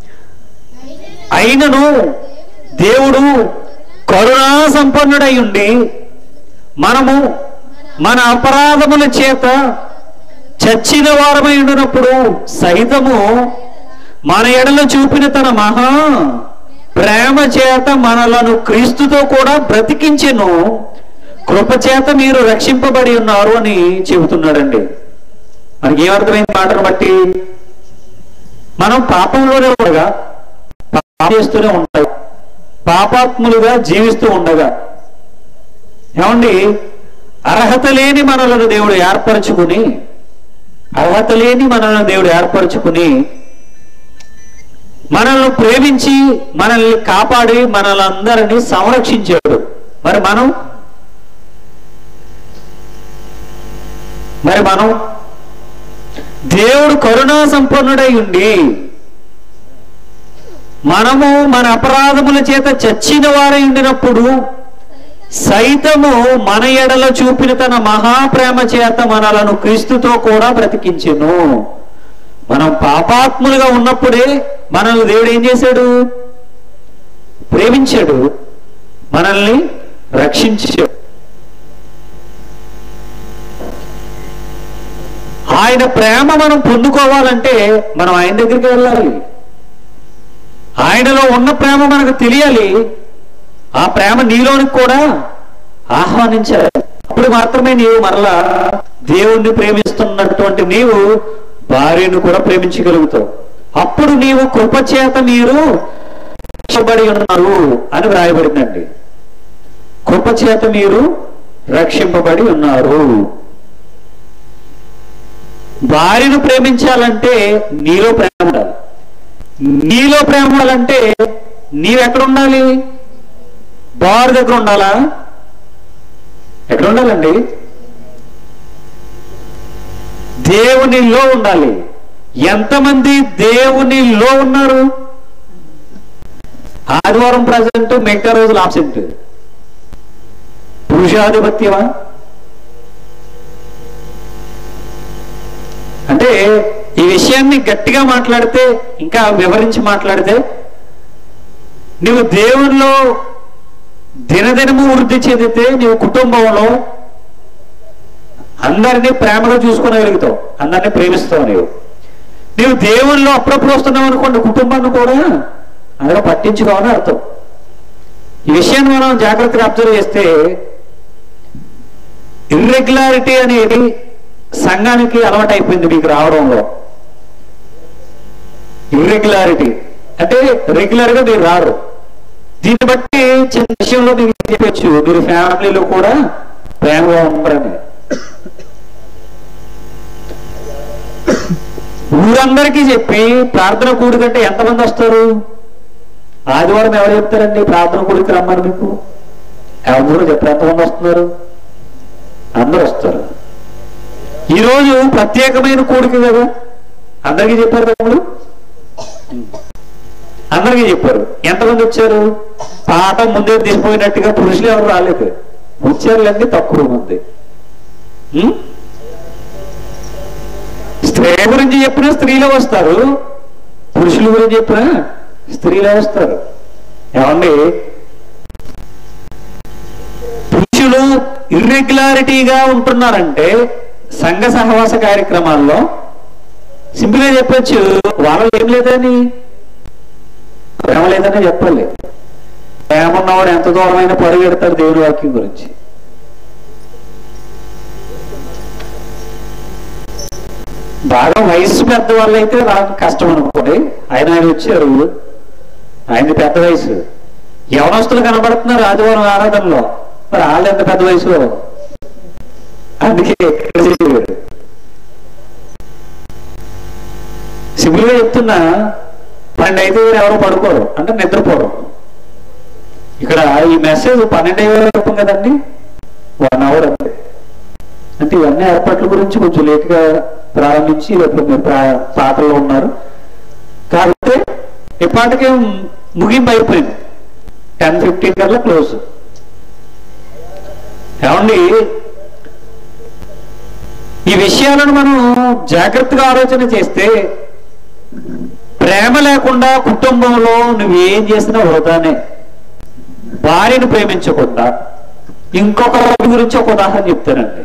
అయినను దేవుడు కరుణా సంపన్నుడై ఉండి మనము మన అపరాధముల చేత చచ్చిన వారమై ఉండినప్పుడు సహితము మన ఎడలో చూపిన తన మహా ప్రేమ చేత మనలను క్రీస్తుతో కూడా బ్రతికించెను కృప చేత మీరు రక్షింపబడి ఉన్నారు అని చెబుతున్నాడండి మనకి ఏమర్థమైంది మాటను బట్టి మనం పాపంలోనే ఉండగా పాపం చేస్తూనే ఉండగా పాపాత్ములుగా జీవిస్తూ ఉండగా ఏమండి అర్హత లేని మనలను దేవుడు ఏర్పరచుకుని అర్హత లేని మనలను దేవుడు ఏర్పరచుకుని మనల్ని ప్రేమించి మనల్ని కాపాడి మనలందరినీ సంరక్షించాడు మరి మనం మరి మనం దేవుడు కరుణా సంపన్నుడై ఉండి మనము మన అపరాధముల చేత చచ్చిన వారై ఉండినప్పుడు సైతము మన ఎడల చూపిన తన మహాప్రేమ చేత మనలను క్రీస్తుతో కూడా బ్రతికించెను మనం పాపాత్ములుగా ఉన్నప్పుడే మనల్ని దేవుడు ఏం చేశాడు ప్రేమించాడు మనల్ని రక్షించాడు ఆయన ప్రేమ మనం పొందుకోవాలంటే మనం ఆయన దగ్గరికి వెళ్ళాలి ఆయనలో ఉన్న ప్రేమ మనకు తెలియాలి ఆ ప్రేమ నీలోనికి కూడా ఆహ్వానించాలి అప్పుడు మాత్రమే నీవు మరలా దేవుణ్ణి ప్రేమిస్తున్నటువంటి నీవు భార్యను కూడా ప్రేమించగలుగుతావు అప్పుడు నీవు కృపచేత మీరు రక్షించబడి ఉన్నారు అని వ్రాయబడిందండి కృపచేత మీరు రక్షింపబడి ఉన్నారు భార్యను ప్రేమించాలంటే నీలో ప్రేమ ఉండాలి నీలో ప్రేమ ఉండాలంటే నీవెక్కడ ఉండాలి బార్ దగ్గర ఉండాలా ఎక్కడ ఉండాలండి దేవునిలో ఉండాలి ఎంతమంది దేవునిలో ఉన్నారు ఆదివారం ప్రజెంట్ మిగతా రోజులు ఆబ్సెంట్ పురుషాధిపత్యమా అంటే ఈ విషయాన్ని గట్టిగా మాట్లాడితే ఇంకా వివరించి మాట్లాడితే నువ్వు దేవునిలో దినదినము వృద్ధి చెందితే నీవు కుటుంబంలో అందరినీ ప్రేమగా చూసుకోగలుగుతావు అందరినీ ప్రేమిస్తావు నీవు నీవు దేవునిలో అప్పుడప్పుడు వస్తున్నావు అనుకోండి కుటుంబాన్ని కూడా అందులో పట్టించుకోవని అర్థం ఈ విషయాన్ని మనం జాగ్రత్తగా అబ్జర్వ్ చేస్తే ఇర్రెగ్యులారిటీ అనేది సంఘానికి అలవాటు అయిపోయింది మీకు రావడంలో ఇర్రెగ్యులారిటీ అంటే రెగ్యులర్ గా మీరు రారు దీన్ని బట్టి చిన్న విషయంలో మీకు చెప్పచ్చు మీరు ఫ్యామిలీలో కూడా ప్రేమగా ఉండరని ఊరందరికీ చెప్పి ప్రార్థన కూడికంటే ఎంతమంది వస్తారు ఆదివారం ఎవరు చెప్తారండి ప్రార్థన కూడికి రమ్మని మీకు ఎవరు చెప్పారు ఎంతమంది వస్తున్నారు అందరూ వస్తారు ఈరోజు ప్రత్యేకమైన కూడిక కదా అందరికీ చెప్పారు తమ్ముడు అందరికీ చెప్పారు ఎంతమంది వచ్చారు పాట ముందే తీసిపోయినట్టుగా పురుషులు ఎవరు రాలేదు వచ్చారులన్నీ తక్కువ మంది ఉం? స్త్రీ గురించి చెప్పినా స్త్రీలే వస్తారు పురుషుల గురించి చెప్పినా స్త్రీలే వస్తారు ఏమండి పురుషులు ఇర్రెగ్యులారిటీగా ఉంటున్నారంటే సంఘ సహవాస కార్యక్రమాల్లో సింపుల్ గా చెప్పొచ్చు వాళ్ళలో ఏం లేదని ప్రేమ లేదని చెప్పాలి ప్రేమ ఉన్నవాడు ఎంత దూరమైన పరుగెడతాడు దేవుని వాక్యం గురించి బాగా వయసు పెద్ద వాళ్ళు అయితే రావడం కష్టం అనుకోండి ఆయన ఆయన వచ్చారు ఆయన పెద్ద వయసు యవనస్తులు కనబడుతున్నారు ఆదివారం ఆరాధనలో మరి వాళ్ళు ఎంత పెద్ద వయసు అందుకే ఇక్కడ చేసేవారు. సింపుల్ గా చెప్తున్నా పన్నెండు అయితే ఎవరు పడుకోరు అంటే నిద్రపోరు ఇక్కడ ఈ మెసేజ్ పన్నెండు అయ్యే రూపం కదండి వన్ అవర్ అంతే అంటే ఇవన్నీ ఏర్పాట్ల గురించి కొంచెం లేట్గా ప్రారంభించి రేపు మీరు ప్రా- పాటల్లో ఉన్నారు కాబట్టి ఇప్పటికే ముగింపు అయిపోయింది టెన్ ఫిఫ్టీన్ కల్లా క్లోజ్ ఏమండి ఈ విషయాలను మనం జాగ్రత్తగా ఆలోచన చేస్తే ప్రేమ లేకుండా కుటుంబంలో నువ్వేం చేసినా వృధానే భార్యను ప్రేమించకుండా ఇంకొక వ్యక్తి గురించి ఒక ఉదాహరణ చెప్తానండి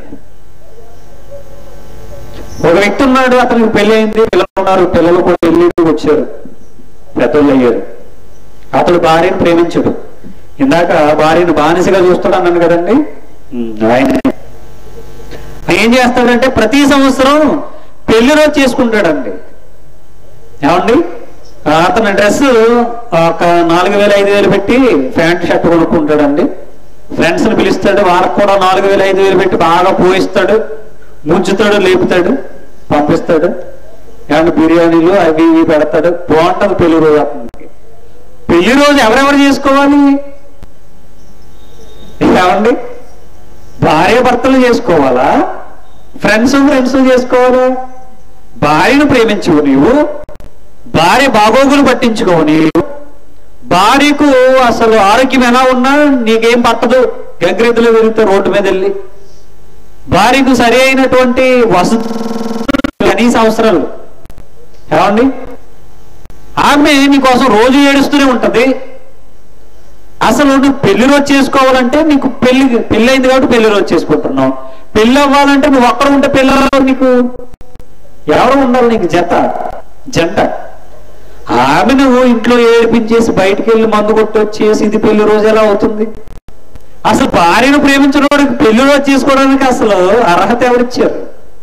ఒక వ్యక్తి ఉన్నాడు అతనికి పెళ్లి అయింది పిల్లలు ఉన్నారు పిల్లలు కూడా పెళ్లి వచ్చారు పెద్దలు అయ్యారు అతడు భార్యను ప్రేమించడు ఇందాక భార్యను బానిసగా చూస్తాడు అన్నాను కదండి ఉమ్, ఆయనే ఏం చేస్తాడంటే ప్రతి సంవత్సరం పెళ్లి రోజు చేసుకుంటాడండి ఏమండి ఆ, అతని డ్రెస్ ఒక నాలుగు వేల ఐదు వేలు పెట్టి ప్యాంట్ షర్ట్ కొనుక్కుంటాడండి ఫ్రెండ్స్ ని పిలుస్తాడు వాళ్ళకు కూడా నాలుగు వేల ఐదు వేలు పెట్టి బాగా పోయిస్తాడు ముంచుతాడు లేపుతాడు పంపిస్తాడు ఏమన్నా బిర్యానీలు అవి ఇవి పెడతాడు బాగుంటది పెళ్లి రోజు అతనికి పెళ్లి రోజు ఎవరెవరు చేసుకోవాలి ఏమండి భార్య భర్తలు చేసుకోవాలా ఫ్రెండ్స్ ఫ్రెండ్స్ చేసుకోవాలి భార్యను ప్రేమించుకో నీవు భార్య బాగోగులు పట్టించుకో నీవు భార్యకు అసలు ఆరోగ్యం ఎలా ఉన్నా నీకేం పట్టదు గంగిరెద్దులు వెళ్తే రోడ్డు మీద వెళ్ళి భార్యకు సరి అయినటువంటి వసతి కనీస అవసరాలు ఏమండి ఆమె నీకోసం రోజు ఏడుస్తూనే ఉంటది అసలు నువ్వు పెళ్లి రోజు చేసుకోవాలంటే నీకు పెళ్లి పెళ్లి అయింది కాబట్టి పెళ్లి రోజు చేసుకుంటున్నావు పెళ్లి అవ్వాలంటే నువ్వు ఒక్కడ ఉంటే పెళ్ళి అవ్వాలి నీకు ఎవరు ఉండాలి నీకు జత జంట ఆమె నువ్వు ఇంట్లో ఏడిపించేసి బయటికి వెళ్ళి మందు కొట్టి వచ్చేసి ఇది పెళ్లి రోజు ఎలా అవుతుంది అసలు భార్యను ప్రేమించిన వాడికి పెళ్లి రోజు చేసుకోవడానికి అసలు అర్హత ఎవరిచ్చారు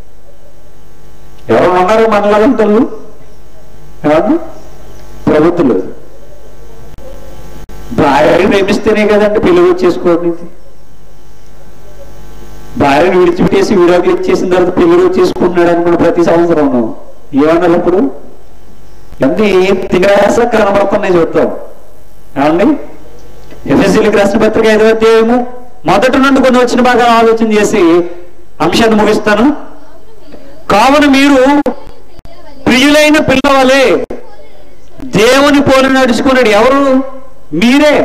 ఎవరు ఉన్నారు మనలాగంటలు ఎవరు ప్రభుత్వలు భార్యని ప్రేమిస్తేనే కదండి పెళ్లి రోజు చేసుకోవడం భార్యను విడిచిపెట్టేసి విడాకులు ఇచ్చేసిన తర్వాత పెళ్లి రోజు చేసుకుంటున్నాడు అనుకున్న ప్రతి సంవత్సరం ఏమన్నారు అప్పుడు ఎంత ఏం తిగాస కనబడుతున్నాయి చూద్దాం ఏమండి ఎఫ్ఎస్సీలకు రాసిన పత్రిక ఐదవ అధ్యాయము మొదటి నుండి కొన్ని వచ్చిన బాగా ఆలోచన చేసి అంశాన్ని ముగిస్తాను కావున మీరు ప్రియులైన పిల్లవలే దేవుని పోలి నడుచుకున్నాడు ఎవరు మీరే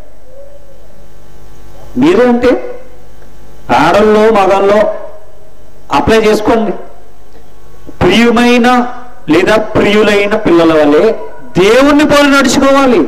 మీరే అంటే ఆడల్లో మగల్లో అప్లై చేసుకోండి ప్రియుమైన లేదా ప్రియులైన పిల్లల వలె దేవుణ్ణి పోలి నడుచుకోవాలి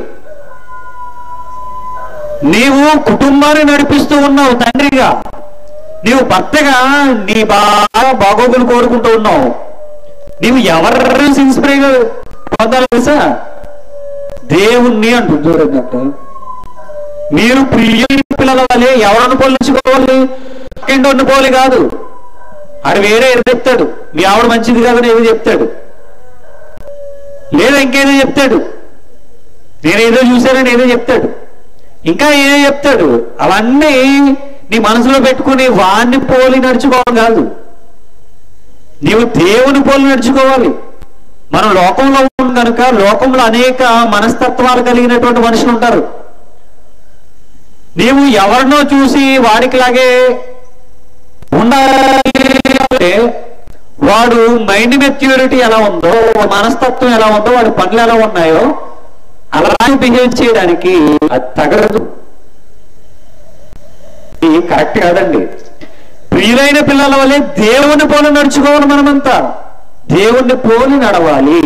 నీవు కుటుంబాన్ని నడిపిస్తూ ఉన్నావు తండ్రిగా నీవు భర్తగా నీ బాగా బాగోగులు కోరుకుంటూ ఉన్నావు నీవు ఎవరి ఇన్స్పైర్ పొందాలి తెలుసా దేవుణ్ణి అంటుంది చూడండి అక్కడ మీరు ప్రియ పిల్లల వల్లే ఎవరిని పోలించుకోవాలి పక్కింటి పోలి కాదు ఆడు వేరే ఏదో చెప్తాడు మీ ఆవిడ మంచిది కాదని ఏదో చెప్తాడు లేదా ఇంకేదో చెప్తాడు నేను ఏదో చూశానని ఏదో చెప్తాడు ఇంకా ఏదో చెప్తాడు అవన్నీ నీ మనసులో పెట్టుకుని వాణ్ణి పోలి నడుచుకోవడం కాదు నీవు దేవుని పోలి నడుచుకోవాలి మనం లోకంలో ఉన్నాం కనుక లోకంలో అనేక మనస్తత్వాలు కలిగినటువంటి మనుషులు ఉంటారు నీవు ఎవరినో చూసి వాడికిలాగే ఉండాలి వాడు మైండ్ మెచ్యూరిటీ ఎలా ఉందో వాడి మనస్తత్వం ఎలా ఉందో వాడి పనులు ఎలా ఉన్నాయో అలాగే బిహేవ్ చేయడానికి అది తగదు ఇది కరెక్ట్ కాదండి ప్రియులైన పిల్లల వల్లే దేవుని పోలి నడుచుకోవాలి మనమంతా దేవుణ్ణి పోలి నడవాలి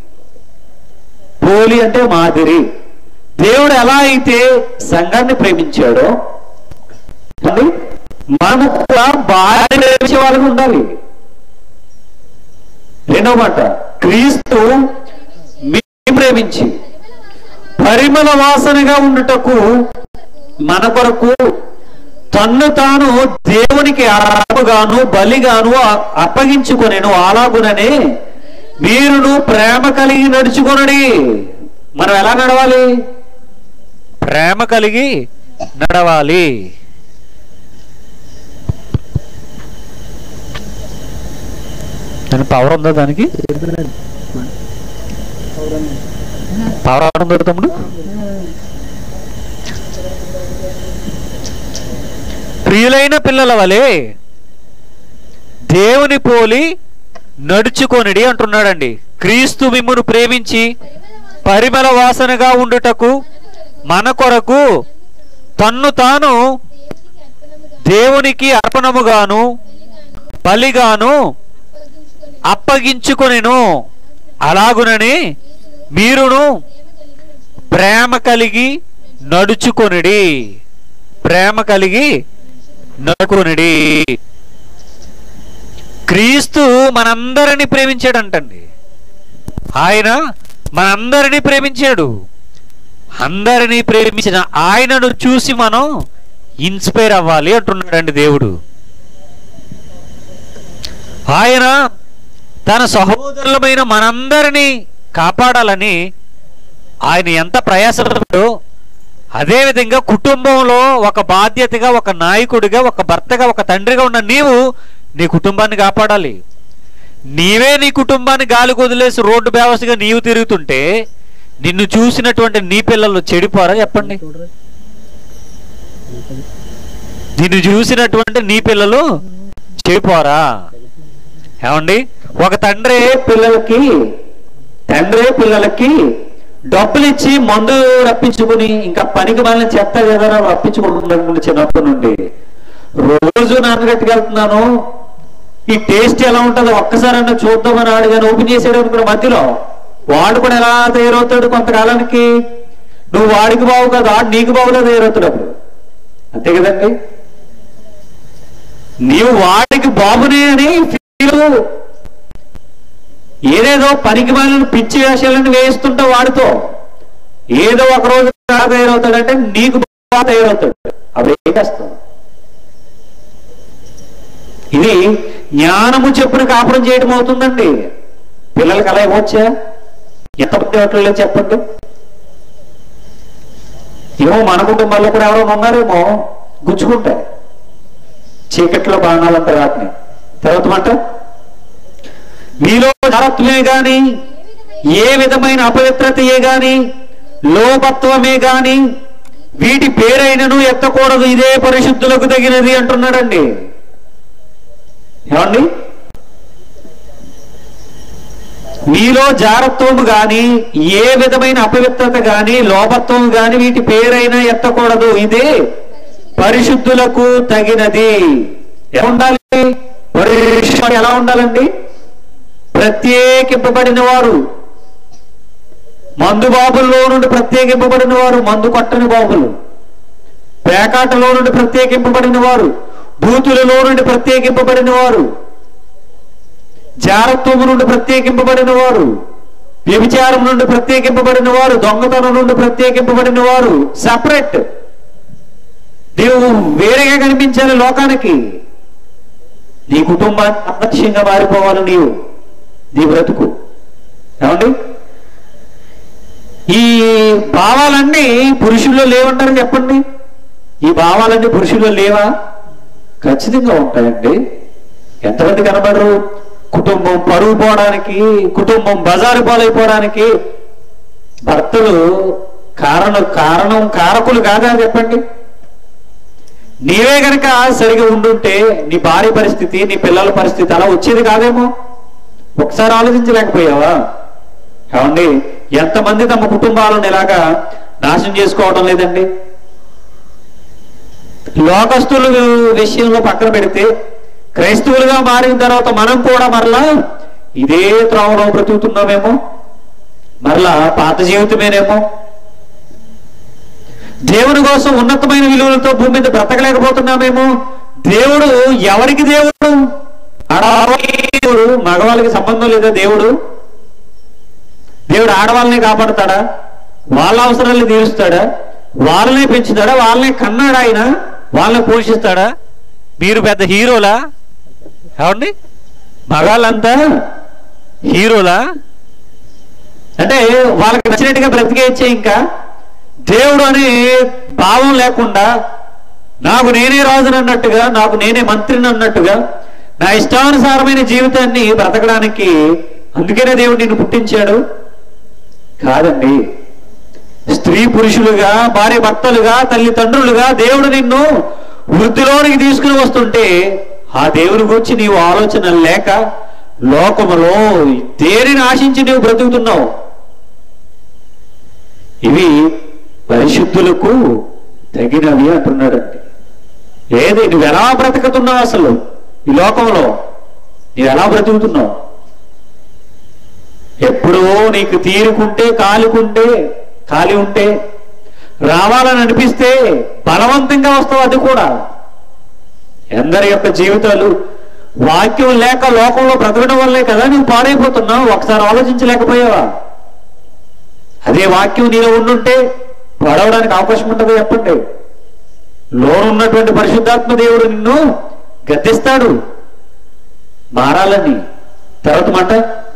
పోలి అంటే మాదిరి దేవుడు ఎలా అయితే సంఘాన్ని ప్రేమించాడో అది మనము కూడా భార్య ప్రేమించే వాళ్ళగా ఉండాలి రెండవ మాట క్రీస్తు మీ ప్రేమించి పరిమళ వాసనగా ఉండుటకు మన కొరకు తన్ను తాను దేవునికి అర్పగాను బలిగాను అ- అప్పగించుకొనెను అలాగుననే మీరును ప్రేమ కలిగి నడుచుకొనడి మనం ఎలా నడవాలి ప్రేమ కలిగి నడవాలి దాని పవర్ ఉందా దానికి పవర్ ఉందా తమ్ముడు ప్రియులైన పిల్లల వలె దేవుని పోలి నడుచుకొనిడి అంటున్నాడండి క్రీస్తు మిమ్మును ప్రేమించి పరిమళ వాసనగా ఉండుటకు మన కొరకు తన్ను తాను దేవునికి అర్పణముగాను బలిగాను అప్పగించుకొనెను అలాగునని మీరును ప్రేమ కలిగి నడుచుకొనిడి ప్రేమ కలిగి నడుకొనిడి క్రీస్తు మనందరినీ ప్రేమించాడంటండి ఆయన మనందరినీ ప్రేమించాడు అందరినీ ప్రేమించిన ఆయనను చూసి మనం ఇన్స్పైర్ అవ్వాలి అంటున్నాడండి దేవుడు ఆయన తన సహోదరులమైన మనందరినీ కాపాడాలని ఆయన ఎంత ప్రయాసపడో అదేవిధంగా కుటుంబంలో ఒక బాధ్యతగా ఒక నాయకుడిగా ఒక భర్తగా ఒక తండ్రిగా ఉన్న నీవు నీ కుటుంబాన్ని కాపాడాలి నీవే నీ కుటుంబాన్ని గాలి వదిలేసి రోడ్డు వ్యవస్థగా నీవు తిరుగుతుంటే నిన్ను చూసినటువంటి నీ పిల్లలు చెడిపోరా చెప్పండి నిన్ను చూసినటువంటి నీ పిల్లలు చెడిపోరా ఏమండి ఒక తండ్రి పిల్లలకి తండ్రి పిల్లలకి డబ్బులు ఇచ్చి మందు రప్పించుకుని ఇంకా పనికి మళ్ళీ చెత్త ఏదైనా రప్పించుకుంటున్నాను చిన్నప్పటి నుండి రోజు నాన్నగట్టుకు వెళ్తున్నాను ఈ టేస్ట్ ఎలా ఉంటుందో ఒక్కసారన్నా చూద్దామని అడిగాను ఓపెన్ చేసాడు అనుకున్న మధ్యలో వాడు కూడా ఎలా తయారవుతాడు కొంతకాలానికి నువ్వు వాడికి బావు కాదు వాడు నీకు బావుగా తయారవుతాడు అప్పుడు అంతే కదండి నీవు వాడికి బాబునే అని ఫీల్ ఏదేదో పనికి మాలిన పిచ్చి వేషాలను వేస్తుంటావు వాడితో ఏదో ఒక రోజు ఎలా తయారవుతాడంటే నీకు బాగా తయారవుతాడు అప్పుడు ఏం చేస్తావు ఇది జ్ఞానము చెప్పున కాపురం చేయడం అవుతుందండి పిల్లలకి అలా ఇవ్వచ్చా ఎంతమంది అట్లా చెప్పండి ఏమో మన కుటుంబాల్లో కూడా ఎవరైనా ఉన్నారేమో గుచ్చుకుంటాయి చీకట్లో బాణాలంతా వాటిని తర్వాత మాట మీలో జాగ్రత్తమే గాని ఏ విధమైన అపవిత్రతయే గాని లోపత్వమే గాని వీటి పేరైనను ఎత్తకూడదు ఇదే పరిశుద్ధులకు తగినది అంటున్నాడండి ఏమండి మీలో జారత్వము గాని ఏ విధమైన అపవిత్రత గాని లోపత్వం గాని వీటి పేరైనా ఎత్తకూడదు ఇదే పరిశుద్ధులకు తగినది ఎలా ఉండాలి పరిశుద్ధుడు ఎలా ఉండాలండి ప్రత్యేకింపబడిన వారు మందు బాబుల్లో నుండి ప్రత్యేకింపబడిన వారు మందు కొట్టని బాబులు పేకాటలో నుండి ప్రత్యేకింపబడిన వారు బూతులలో నుండి ప్రత్యేకింపబడిన వారు జారత్వము నుండి ప్రత్యేకింపబడిన వారు వ్యభిచారం నుండి ప్రత్యేకింపబడిన వారు దొంగతనం నుండి ప్రత్యేకింపబడిన వారు సపరేట్ నీవు వేరేగా కనిపించాలి లోకానికి నీ కుటుంబాన్ని ఆదర్శంగా మారిపోవాలి నీవు నీ బ్రతుకు ఏమండి ఈ భావాలన్నీ పురుషుల్లో లేవంటారు చెప్పండి ఈ భావాలన్నీ పురుషుల్లో లేవా ఖచ్చితంగా ఉంటాయండి ఎంతమంది కనబడరు కుటుంబం పరుగు పోవడానికి కుటుంబం బజారు పాలైపోవడానికి భర్తలు కారణ కారణం కారకులు కాదా చెప్పండి నీవే గనక సరిగా ఉండుంటే నీ భార్య పరిస్థితి నీ పిల్లల పరిస్థితి అలా వచ్చేది కాదేమో ఒకసారి ఆలోచించలేకపోయావా ఏమండి ఎంతమంది తమ కుటుంబాలను ఇలాగా నాశనం చేసుకోవడం లేదండి లోకస్తుల విషయంలో పక్కన పెడితే క్రైస్తవులుగా మారిన తర్వాత మనం కూడా మరలా ఇదే త్రోవలో బ్రతుకుతున్నామేమో మరలా పాత జీవితమేనేమో దేవుని కోసం ఉన్నతమైన విలువలతో భూమి మీద బ్రతకలేకపోతున్నామేమో దేవుడు ఎవరికి దేవుడు ఆడవాళ్ళకి దేవుడు మగవాళ్ళకి సంబంధం లేదా దేవుడు దేవుడు ఆడవాళ్ళని కాపాడుతాడా వాళ్ళ అవసరాలు తీరుస్తాడా వాళ్ళనే పెంచుతాడా వాళ్ళనే కన్నాడా ఆయన వాళ్ళని పోషిస్తాడా మీరు పెద్ద హీరోలా ఏమండి మగాళ్ళంతా హీరోలా అంటే వాళ్ళకి నచ్చినట్టుగా బ్రతికేయచ్చే ఇంకా దేవుడు అనే భావం లేకుండా నాకు నేనే రాజుని అన్నట్టుగా నాకు నేనే మంత్రిని అన్నట్టుగా నా ఇష్టానుసారమైన జీవితాన్ని బ్రతకడానికి అందుకనే దేవుడు నిన్ను పుట్టించాడు కాదండి స్త్రీ పురుషులుగా భార్య భర్తలుగా తల్లిదండ్రులుగా దేవుడు నిన్ను వృద్ధిలోనికి తీసుకుని వస్తుంటే ఆ దేవుని గురించి నీవు ఆలోచన లేక లోకములో దేనిని ఆశించి నీవు బ్రతుకుతున్నావు ఇవి పరిశుద్ధులకు తగినవి అంటున్నాడండి ఏది నువ్వు ఎలా బ్రతుకుతున్నావు అసలు ఈ లోకంలో నువ్వు ఎలా బ్రతుకుతున్నావు ఎప్పుడో నీకు తీరుకుంటే కాలుకుంటే ఖాళీ ఉంటే రావాలని అనిపిస్తే బలవంతంగా వస్తావు అది కూడా ఎందరి యొక్క జీవితాలు వాక్యం లేక లోకంలో బ్రతకడం వల్లే కదా నువ్వు పాడైపోతున్నావు ఒకసారి ఆలోచించలేకపోయావా అదే వాక్యం నీలో ఉండుంటే పడవడానికి అవకాశం ఉంటుందో చెప్పండి లోనున్నటువంటి పరిశుద్ధాత్మ దేవుడు నిన్ను గద్దిస్తాడు మారాలని తర్వాత మాట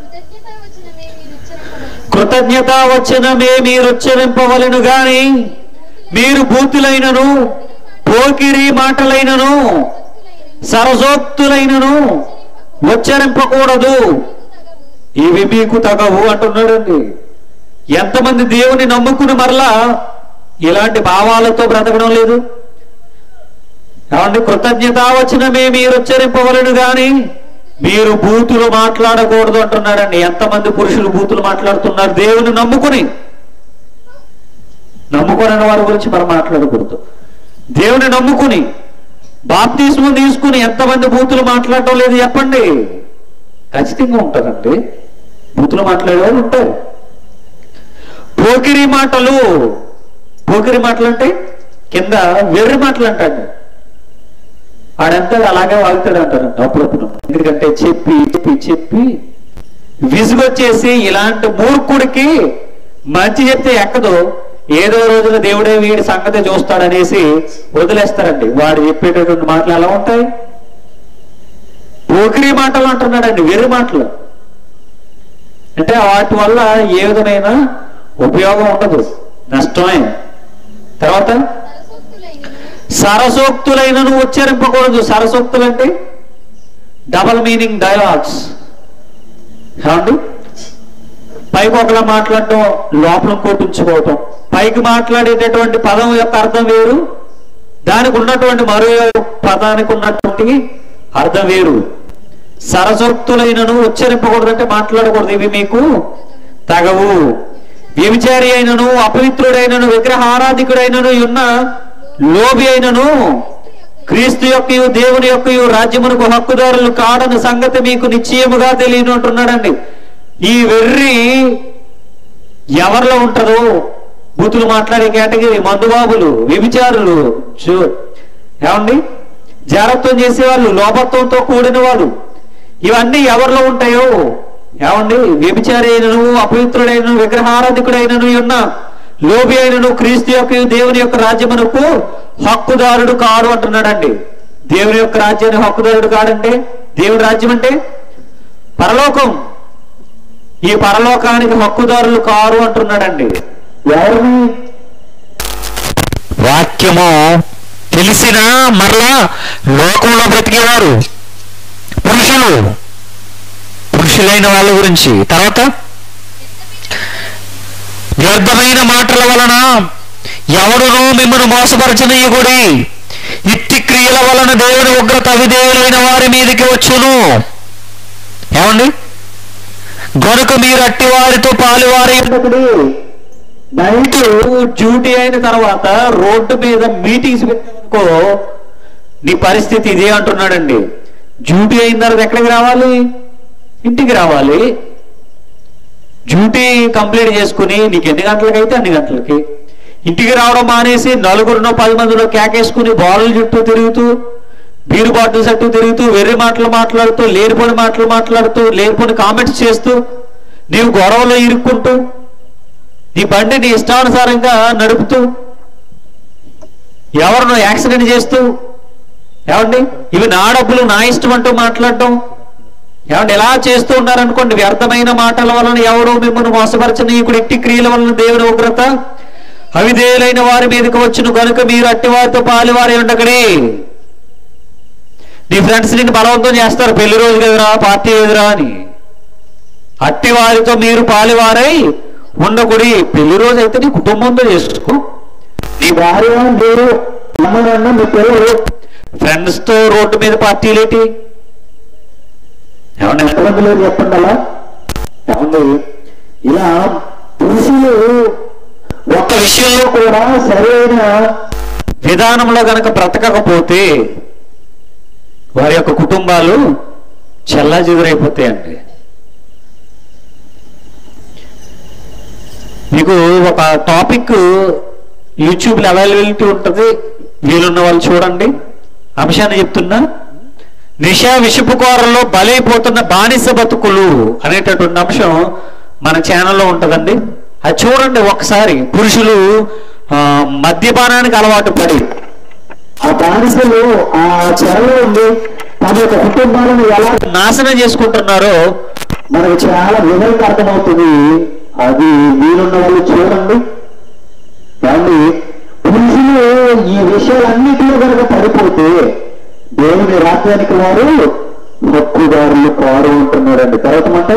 కృతజ్ఞత వచనమే మీరు కృతజ్ఞత వచ్చిన మే మీరు ఉచ్చరింపవలెను. ఉచ్చరింపవలను గాని మీరు బూతులైనను పోకిరి మాటలైనను సరసోక్తులైనను ఉచ్చరింపకూడదు ఇవి మీకు తగవు అంటున్నాడండి ఎంతమంది దేవుని నమ్ముకుని మరలా ఇలాంటి భావాలతో బ్రతకడం లేదు ఏమండి కృతజ్ఞత వచ్చినమే మీరు ఉచ్చరింపవలను గాని మీరు బూతులు మాట్లాడకూడదు అంటున్నాడండి ఎంతమంది పురుషులు బూతులు మాట్లాడుతున్నారు దేవుని నమ్ముకుని నమ్ముకుని వారి గురించి మనం మాట్లాడకూడదు దేవుని నమ్ముకుని బాప్తిస్మం తీసుకుని ఎంతమంది బూతులు మాట్లాడటం లేదు చెప్పండి ఖచ్చితంగా ఉంటారండి బూతులు మాట్లాడేవారు ఉంటారు పోకిరి మాటలు పోకిరి మాటలు అంటే కింద వెర్రి మాటలు అంటాడు ఆడంతా అలాగే వాగుతాడు అంటారు అప్పుడప్పుడు ఎందుకంటే చెప్పి చెప్పి చెప్పి విసుగొచ్చేసి ఇలాంటి మూర్ఖుడికి మంచి చెప్తే ఎక్కదు ఏదో రోజున దేవుడే వీడి సంగతి చూస్తాడనేసి వదిలేస్తారండి వాడు చెప్పేటటువంటి మాటలు ఎలా ఉంటాయి పోకిరి మాటలు అంటున్నాడండి వెర్రి మాటలు అంటే వాటి వల్ల ఏ విధమైన ఉపయోగం ఉండదు నష్టమే తర్వాత సరసోక్తులైనను ఉచ్చరింపకూడదు సరసోక్తులు అంటే డబల్ మీనింగ్ డైలాగ్స్ ఏమండి పైకి ఒకలా మాట్లాడటం లోపల ఇంకోటి ఉంచుకోవటం పైకి మాట్లాడేటటువంటి పదం యొక్క అర్థం వేరు దానికి ఉన్నటువంటి మరో పదానికి ఉన్నటువంటి అర్థం వేరు సరసోక్తులైనను ఉచ్చరింపకూడదు అంటే మాట్లాడకూడదు ఇవి మీకు తగవు వ్యభిచారి అయినను అపవిత్రుడైనను విగ్రహారాధికుడైనను ఉన్న లోబి అయినను క్రీస్తు యొక్క దేవుని యొక్క రాజ్యమునకు హక్కుదారులు కాడని సంగతి మీకు నిశ్చయముగా తెలియను అంటున్నాడండి ఈ వెర్రి ఎవరిలో ఉంటుందో బూతులు మాట్లాడే కేటగిరీ మందుబాబులు వ్యభిచారులు చూ- ఏమండి జాగ్రత్తం చేసేవాళ్ళు లోపత్వంతో కూడిన వాడు ఇవన్నీ ఎవరిలో ఉంటాయో ఏమండి వ్యభిచారి అయినను అపవిత్రుడైనను విగ్రహారాధికుడైనను ఉన్న లోబి అయినను క్రీస్తు యొక్క దేవుని యొక్క రాజ్యమునకు హక్కుదారుడు కాడు అంటున్నాడండి దేవుని యొక్క రాజ్యానికి హక్కుదారుడు కాడంటే దేవుని రాజ్యం అంటే పరలోకం ఈ పరలోకానికి హక్కుదారులు కారు అంటున్నాడండి ఎవరిని వాక్యము తెలిసిన మరలా లోకంలో బ్రతికేవారు పురుషులు పురుషులైన వాళ్ళ గురించి తర్వాత వ్యర్థమైన మాటల వలన ఎవడును మిమ్మల్ని మోసపరచనీయకుడి ఇట్టి క్రియల వలన దేవుని ఉగ్రత అవిధేయులైన వారి మీదకి వచ్చును ఏమండి గనుక మీరు అట్టి వారితో పాలువారి ఒకటి నైట్ డ్యూటీ అయిన తర్వాత రోడ్డు మీద మీటింగ్స్ పెట్టామనుకో నీ పరిస్థితి ఇదే అంటున్నాడండి డ్యూటీ అయిన తర్వాత ఎక్కడికి రావాలి ఇంటికి రావాలి డ్యూటీ కంప్లీట్ చేసుకుని నీకు ఎన్ని గంటలకి అయితే అన్ని గంటలకి ఇంటికి రావడం మానేసి నలుగురునో పది మందిలో కేకేసుకుని బాల్ చుట్టూ తిరుగుతూ బీరు బాటిల్స్ చుట్టూ తిరుగుతూ వెర్రి మాటలు మాట్లాడుతూ లేనిపోని మాటలు మాట్లాడుతూ లేనిపోని కామెంట్స్ చేస్తూ నీవు గొడవలో ఇరుక్కుంటూ నీ బండి నీ ఇష్టానుసారంగా నడుపుతూ ఎవరినో యాక్సిడెంట్ చేస్తూ ఏమండి ఇవి నా డబ్బులు నా ఇష్టం అంటూ మాట్లాడటం ఏమండి ఎలా చేస్తూ ఉన్నారనుకోండి వ్యర్థమైన మాటల వలన ఎవడో మిమ్మల్ని మోసపరచని ఇప్పుడు ఇట్టి క్రియల వలన దేవుని ఉగ్రత అవిధేయులైన వారి మీదకి వచ్చును కనుక మీరు అట్టి వారితో పాలివారి ఉండకడి నీ ఫ్రెండ్స్ నిన్ను బలవంతం చేస్తారు పెళ్లి రోజు కదరా పార్టీ ఎదురా అని అట్టి వారితో మీరు పాలివారై ఉండకుడి పెళ్లి రోజు అయితే నీ కుటుంబంతో చేసుకో నీ భార్య మీరు అమ్మనన్న మీ పిల్లలు ఫ్రెండ్స్ తో రోడ్డు మీద పార్టీలేటి ఏమన్నా ఎంతమంది లేదు చెప్పండి అలా ఏమండి ఇలా పురుషులు ఒక్క విషయంలో కూడా సరైన విధానంలో గనక బ్రతకకపోతే వారి యొక్క కుటుంబాలు చెల్లాచెదురైపోతాయండి మీకు ఒక టాపిక్ యూట్యూబ్లో అవైలబిలిటీ ఉంటుంది వీలున్న వాళ్ళు చూడండి అంశాన్ని చెప్తున్నా నిషా విషపు కూరలో బలైపోతున్న బానిస బతుకులు అనేటటువంటి అంశం మన ఛానల్లో ఉంటుందండి అది చూడండి ఒకసారి పురుషులు ఆ, మద్యపానానికి అలవాటు పడి ఆ బానిసలు ఆ చెరలో ఉండి తమ యొక్క కుటుంబాలను ఎలా నాశనం చేసుకుంటున్నారో మనకు చాలా వివరంగా అర్థమవుతుంది అది మీరున్న వాళ్ళు చూడండి కానీ పురుషులు ఈ విషయాలన్నిటిలో కనుక పడిపోతే దేవుని రాజ్యానికి వారు హక్కుదారులు కారు ఉంటున్నారండి తర్వాత మాట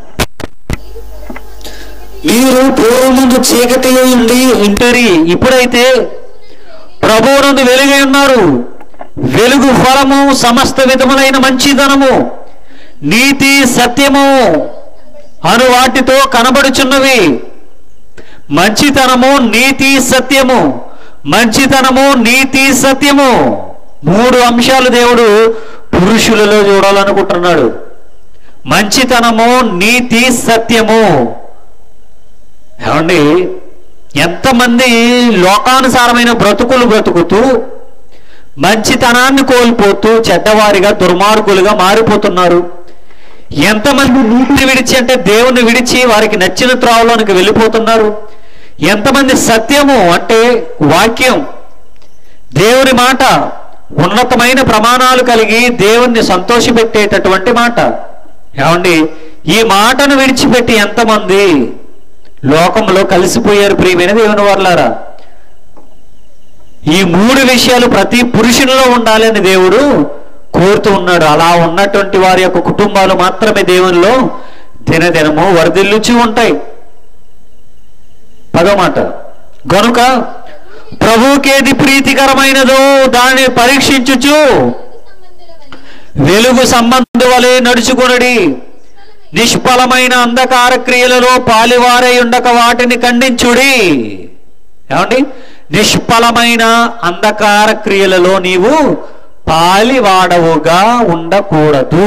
మీరు పూర్వముందు చీకటి ఉండి ఉంటరి ఇప్పుడైతే ప్రభువునందు వెలుగై ఉన్నారు వెలుగు ఫలము సమస్త విధములైన మంచిదనము నీతి సత్యము అను వాటితో కనబడుచున్నవి మంచితనము నీతి సత్యము మంచితనము నీతి సత్యము మూడు అంశాలు దేవుడు పురుషులలో చూడాలనుకుంటున్నాడు మంచితనము నీతి సత్యము ఏమండి ఎంతమంది లోకానుసారమైన బ్రతుకులు బ్రతుకుతూ మంచితనాన్ని కోల్పోతూ చెడ్డవారిగా దుర్మార్గులుగా మారిపోతున్నారు ఎంతమంది నీతిని విడిచి అంటే దేవుని విడిచి వారికి నచ్చిన త్రోవలోనికి వెళ్ళిపోతున్నారు ఎంతమంది సత్యము అంటే వాక్యం దేవుని మాట ఉన్నతమైన ప్రమాణాలు కలిగి దేవుణ్ణి సంతోషపెట్టేటటువంటి మాట ఏమండి ఈ మాటను విడిచిపెట్టి ఎంతమంది లోకంలో కలిసిపోయారు ప్రియమైన దేవుని వర్లారా ఈ మూడు విషయాలు ప్రతి పురుషునిలో ఉండాలని దేవుడు కోరుతూ ఉన్నాడు అలా ఉన్నటువంటి వారి యొక్క కుటుంబాలు మాత్రమే దేవునిలో దినదినము వరదిల్లుచు ఉంటాయి పదో మాట గనుక ప్రభువుకేది ప్రీతికరమైనదో దానిని పరీక్షించుచు వెలుగు సంబంధు వలె నడుచుకొనడి నిష్ఫలమైన అంధకార క్రియలలో పాలివారై ఉండక వాటిని ఖండించుడి ఏమండి నిష్ఫలమైన అంధకార క్రియలలో నీవు పాలివాడవుగా ఉండకూడదు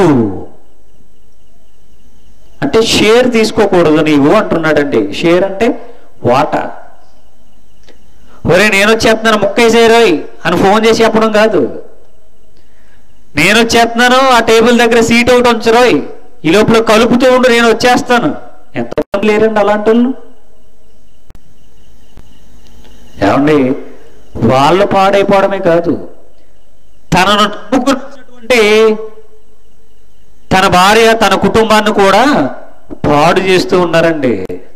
అంటే షేర్ తీసుకోకూడదు నీవు అంటున్నాడండి షేర్ అంటే వాటా ఒరే నేను వచ్చేస్తున్నాను ముక్కేసేరోయ్ అని ఫోన్ చేసి చెప్పడం కాదు నేను వచ్చేస్తున్నాను ఆ టేబుల్ దగ్గర సీట్ ఒకటి ఉంచరోయ్ ఈ లోపల కలుపుతూ ఉండు నేను వచ్చేస్తాను ఎంతమంది లేరండి అలాంటి వాళ్ళు ఏమండి వాళ్ళు పాడైపోవడమే కాదు తనను నమ్ముకున్నటువంటి తన భార్య తన కుటుంబాన్ని కూడా పాడు చేస్తూ ఉన్నారండి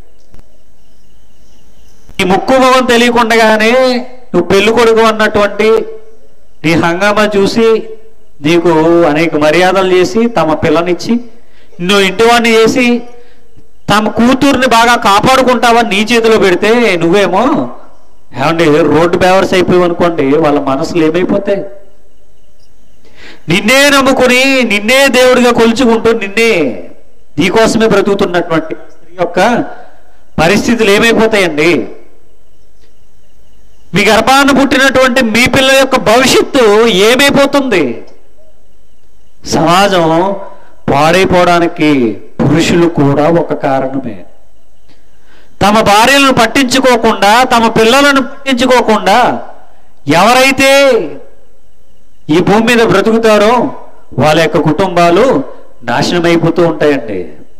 ఈ ముక్కు మొహం తెలియకుండగానే నువ్వు పెళ్లి కొడుకు అన్నటువంటి నీ హంగామా చూసి నీకు అనేక మర్యాదలు చేసి తమ పిల్లనిచ్చి నువ్వు ఇంటివాడిని చేసి తమ కూతుర్ని బాగా కాపాడుకుంటావని నీ చేతిలో పెడితే నువ్వేమో ఏమండి రోడ్డు బేవర్స్ అయిపోయి అనుకోండి వాళ్ళ మనసులు ఏమైపోతాయి నిన్నే నమ్ముకుని నిన్నే దేవుడిగా కొలుచుకుంటూ నిన్నే నీకోసమే బ్రతుకుతున్నటువంటి స్త్రీ యొక్క పరిస్థితులు ఏమైపోతాయండి మీ గర్భాన్ని పుట్టినటువంటి మీ పిల్లల యొక్క భవిష్యత్తు ఏమైపోతుంది సమాజం పాడైపోవడానికి పురుషులు కూడా ఒక కారణమే తమ భార్యలను పట్టించుకోకుండా తమ పిల్లలను పట్టించుకోకుండా ఎవరైతే ఈ భూమి మీద బ్రతుకుతారో వాళ్ళ యొక్క కుటుంబాలు నాశనం అయిపోతూ ఉంటాయండి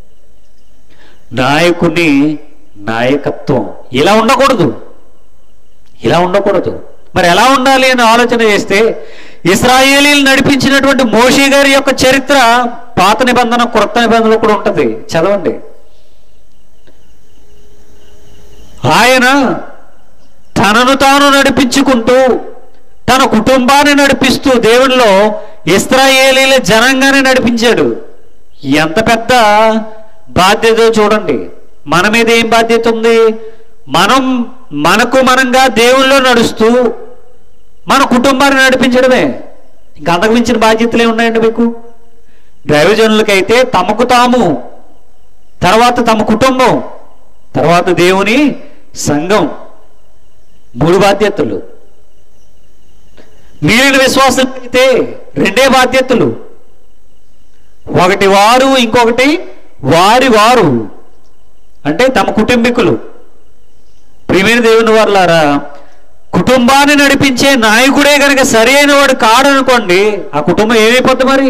నాయకుని నాయకత్వం ఇలా ఉండకూడదు ఇలా ఉండకూడదు మరి ఎలా ఉండాలి అని ఆలోచన చేస్తే ఇస్రాయేలీలు నడిపించినటువంటి మోషే గారి యొక్క చరిత్ర పాత నిబంధన క్రొత్త నిబంధనలు కూడా ఉంటుంది చదవండి ఆయన తనను తాను నడిపించుకుంటూ తన కుటుంబాన్ని నడిపిస్తూ దేవునిలో ఇస్రాయేలీల జనంగానే నడిపించాడు ఎంత పెద్ద బాధ్యత చూడండి మన మీద ఏం బాధ్యత ఉంది మనం మనకు మనంగా దేవుల్లో నడుస్తూ మన కుటుంబాన్ని నడిపించడమే ఇంకా అంతకు మించిన బాధ్యతలు ఏమున్నాయండి మీకు దైవజనులకైతే తమకు తాము తర్వాత తమ కుటుంబం తర్వాత దేవుని సంఘం మూడు బాధ్యతలు మిగిలిన విశ్వాసం అయితే రెండే బాధ్యతలు ఒకటి వారు ఇంకొకటి వారి వారు అంటే తమ కుటుంబీకులు ప్రియమైన దేవుని వారులారా కుటుంబాన్ని నడిపించే నాయకుడే కనుక సరి అయిన వాడు కాడనుకోండి ఆ కుటుంబం ఏమైపోద్ది మరి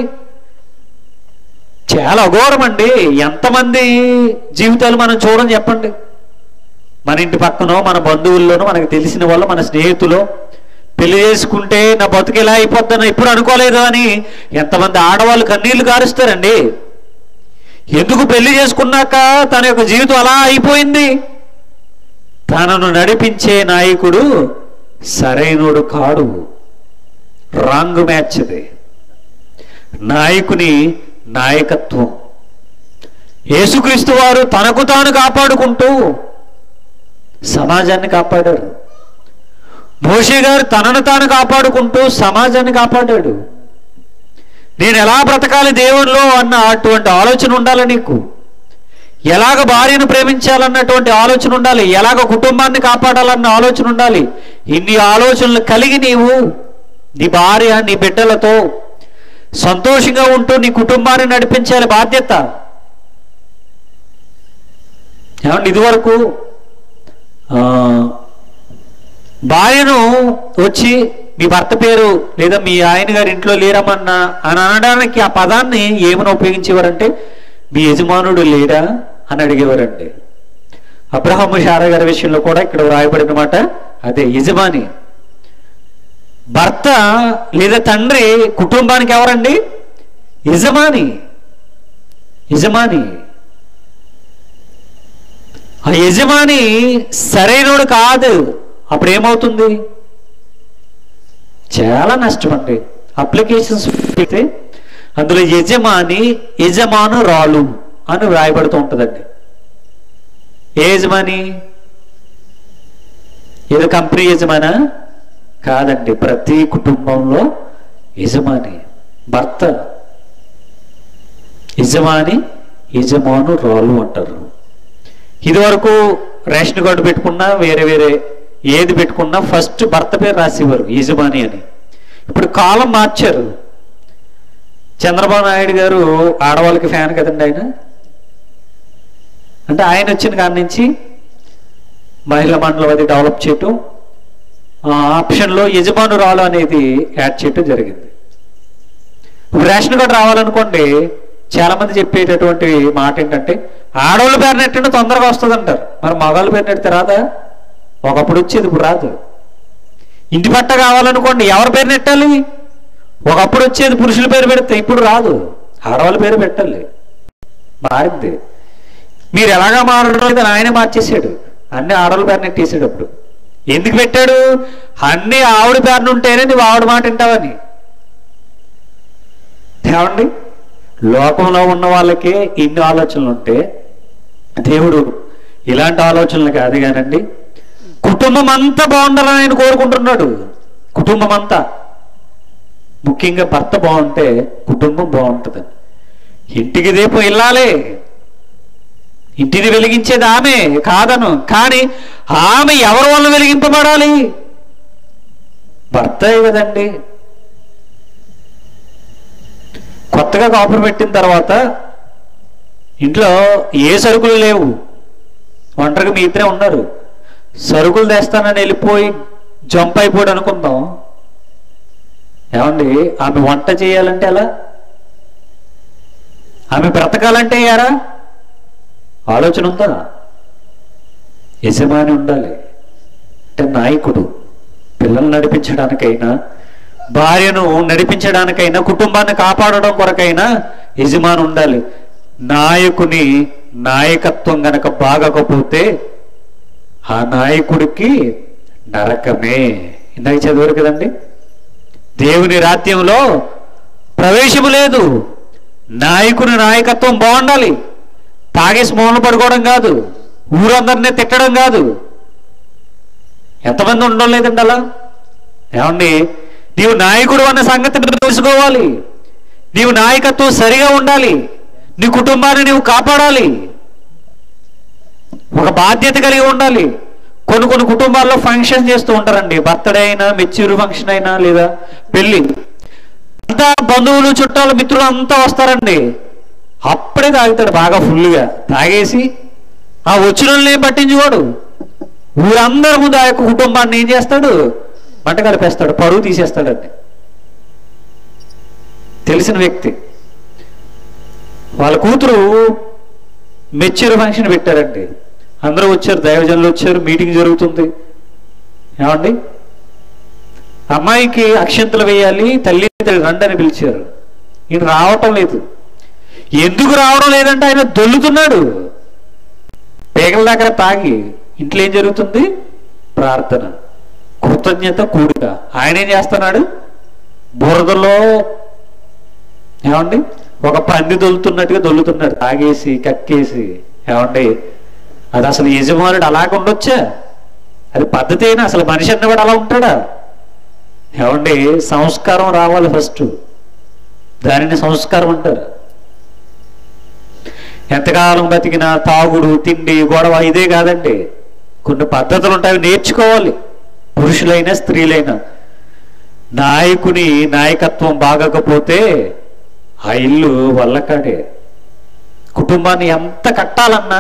చాలా అఘోరం అండి ఎంతమంది జీవితాలు మనం చూడని చెప్పండి మన ఇంటి పక్కనో మన బంధువుల్లోనో మనకు తెలిసిన వాళ్ళు మన స్నేహితులు పెళ్లి చేసుకుంటే నా బతుకు ఎలా అయిపోద్దని ఎప్పుడు అనుకోలేదు అని ఎంతమంది ఆడవాళ్ళు కన్నీళ్లు కారుస్తారండి ఎందుకు పెళ్లి చేసుకున్నాక తన యొక్క జీవితం అలా అయిపోయింది తనను నడిపించే నాయకుడు సరైనడు కాడు రాంగ్ మ్యాచ్ అది నాయకుని నాయకత్వం యేసుక్రీస్తు వారు తనకు తాను కాపాడుకుంటూ సమాజాన్ని కాపాడారు మోషే గారు తనను తాను కాపాడుకుంటూ సమాజాన్ని కాపాడాడు నేను ఎలా బ్రతకాలి దేవునిలో అన్న అటువంటి ఆలోచన ఉండాలి నీకు ఎలాగ భార్యను ప్రేమించాలన్నటువంటి ఆలోచన ఉండాలి ఎలాగ కుటుంబాన్ని కాపాడాలన్న ఆలోచన ఉండాలి ఇన్ని ఆలోచనలు కలిగి నీవు నీ భార్య నీ బిడ్డలతో సంతోషంగా ఉంటూ నీ కుటుంబాన్ని నడిపించాలి బాధ్యత ఏమండి ఇదివరకు ఆ, భార్యను వచ్చి మీ భర్త పేరు లేదా మీ ఆయన గారి ఇంట్లో లేరమన్నా అని అనడానికి ఆ పదాన్ని ఏమని ఉపయోగించేవారంటే మీ యజమానుడు లేడా అని అడిగేవారండి అబ్రహము శారా గారి విషయంలో కూడా ఇక్కడ వ్రాయబడిన మాట అదే యజమాని భర్త లేదా తండ్రి కుటుంబానికి ఎవరండి యజమాని యజమాని ఆ యజమాని సరైనోడు కాదు అప్పుడు ఏమవుతుంది చాలా నష్టం అండి అప్లికేషన్స్ అయితే అందులో యజమాని యజమాను రాలు అని వ్రాయబడుతూ ఉంటుందండి ఏ యజమాని ఏదో కంపెనీ యజమానా కాదండి ప్రతి కుటుంబంలో యజమాని భర్త యజమాని యజమాను రాలు అంటారు ఇదివరకు రేషన్ కార్డు పెట్టుకున్నా వేరే వేరే ఏది పెట్టుకున్నా ఫస్ట్ భర్త పేరు రాసేవారు యజమాని అని ఇప్పుడు కాలం మార్చారు చంద్రబాబు నాయుడు గారు ఆడవాళ్ళకి ఫ్యాన్ కదండి ఆయన అంటే ఆయన వచ్చిన కాడి నుంచి మహిళా మండలం అది డెవలప్ చేయటం ఆ ఆప్షన్లో యజమానురాలు అనేది యాడ్ చేయటం జరిగింది ఇప్పుడు రేషన్ కార్డు రావాలనుకోండి చాలా మంది చెప్పేటటువంటి మాట ఏంటంటే ఆడవాళ్ళ పేరు నెట్టిన తొందరగా వస్తుంది అంటారు మరి మగవాళ్ళ పేరు నెడితే రాదా ఒకప్పుడు వచ్చేది ఇప్పుడు రాదు ఇంటి పట్ట కావాలనుకోండి ఎవరి పేరు నెట్టాలి ఒకప్పుడు వచ్చేది పురుషుల పేరు పెడితే ఇప్పుడు రాదు ఆడవాళ్ళ పేరు పెట్టాలి మారింది మీరు ఎలాగా మారడం లేదని ఆయనే మార్చేసాడు అన్ని ఆడవాళ్ళ పేరు నెట్టేసాడు అప్పుడు ఎందుకు పెట్టాడు అన్ని ఆవిడ పేరున ఉంటేనే నువ్వు ఆవిడ మాట వింటావని ఏమండి లోకంలో ఉన్న వాళ్ళకే ఇన్ని ఆలోచనలు ఉంటే దేవుడు ఇలాంటి ఆలోచనలు కాదు కానండి కుటుంబం అంతా బాగుండాలని ఆయన కోరుకుంటున్నాడు కుటుంబం అంతా ముఖ్యంగా భర్త బాగుంటే కుటుంబం బాగుంటుంది ఇంటికి దీపం ఇల్లాలే ఇంటిని వెలిగించేది ఆమె కాదను కానీ ఆమె ఎవరి వల్ల వెలిగింపబడాలి భర్తే కదండి కొత్తగా కాపురం పెట్టిన తర్వాత ఇంట్లో ఏ సరుకులు లేవు ఒంటరిగా మీ ఇద్దరే ఉన్నారు సరుకులు తెస్తానని వెళ్ళిపోయి జంప్ అయిపోయాడు అనుకుందాం ఏమండి ఆమె వంట చేయాలంటే ఎలా ఆమె బ్రతకాలంటే యారా ఆలోచన ఉందా యజమాని ఉండాలి అంటే నాయకుడు పిల్లల్ని నడిపించడానికైనా భార్యను నడిపించడానికైనా కుటుంబాన్ని కాపాడడం కొరకైనా యజమాని ఉండాలి నాయకుని నాయకత్వం గనక బాగకపోతే ఆ నాయకుడికి నరకమే ఇందాక చదివారు కదండి దేవుని రాజ్యంలో ప్రవేశము లేదు నాయకుని నాయకత్వం బాగుండాలి తాగేసి మూలన పడుకోవడం కాదు ఊరందరినీ తిట్టడం కాదు ఎంతమంది ఉండడం లేదండి అలా ఏమండి నీవు నాయకుడు అన్న సంగతిని తెలుసుకోవాలి నీవు నాయకత్వం సరిగా ఉండాలి నీ కుటుంబాన్ని నీవు కాపాడాలి ఒక బాధ్యత కలిగి ఉండాలి కొన్ని కొన్ని కుటుంబాల్లో ఫంక్షన్ చేస్తూ ఉంటారండి బర్త్డే అయినా మెచ్యూర్ ఫంక్షన్ అయినా లేదా పెళ్లి అంతా బంధువులు చుట్టాలు మిత్రులు అంతా వస్తారండి అప్పుడే తాగుతాడు బాగా ఫుల్గా తాగేసి ఆ వచ్చిన వాళ్ళని ఏం పట్టించుకోడు ఊరందరి ముందు ఆ యొక్క కుటుంబాన్ని ఏం చేస్తాడు మంట కలిపేస్తాడు పరువు తీసేస్తాడండి తెలిసిన వ్యక్తి వాళ్ళ కూతురు మెచ్యూర్ ఫంక్షన్ పెట్టారండి అందరూ వచ్చారు దైవజనులు వచ్చారు మీటింగ్ జరుగుతుంది ఏమండి అమ్మాయికి అక్షంతలు వేయాలి తల్లి రండి అని పిలిచారు ఈయన రావటం లేదు ఎందుకు రావడం లేదంటే ఆయన దొల్లుతున్నాడు పేగల దగ్గర తాగి ఇంట్లో ఏం జరుగుతుంది ప్రార్థన కృతజ్ఞత కూడిక ఆయన ఏం చేస్తున్నాడు బురదలో ఏమండి ఒక పంది దొల్లుతున్నట్టుగా దొల్లుతున్నాడు తాగేసి కక్కేసి ఏమండి అది అసలు యజమానుడు అలాగ ఉండొచ్చా అది పద్ధతి అయినా అసలు మనిషి అన్నవాడు అలా ఉంటాడా ఏమండి సంస్కారం రావాలి ఫస్ట్ దానిని సంస్కారం అంటారు ఎంతకాలం బతికినా తాగుడు తిండి గొడవ ఇదే కాదండి కొన్ని పద్ధతులు ఉంటాయి నేర్చుకోవాలి పురుషులైనా స్త్రీలైనా నాయకుని నాయకత్వం బాగకపోతే ఆ ఇల్లు వల్లకాడే కుటుంబాన్ని ఎంత కట్టాలన్నా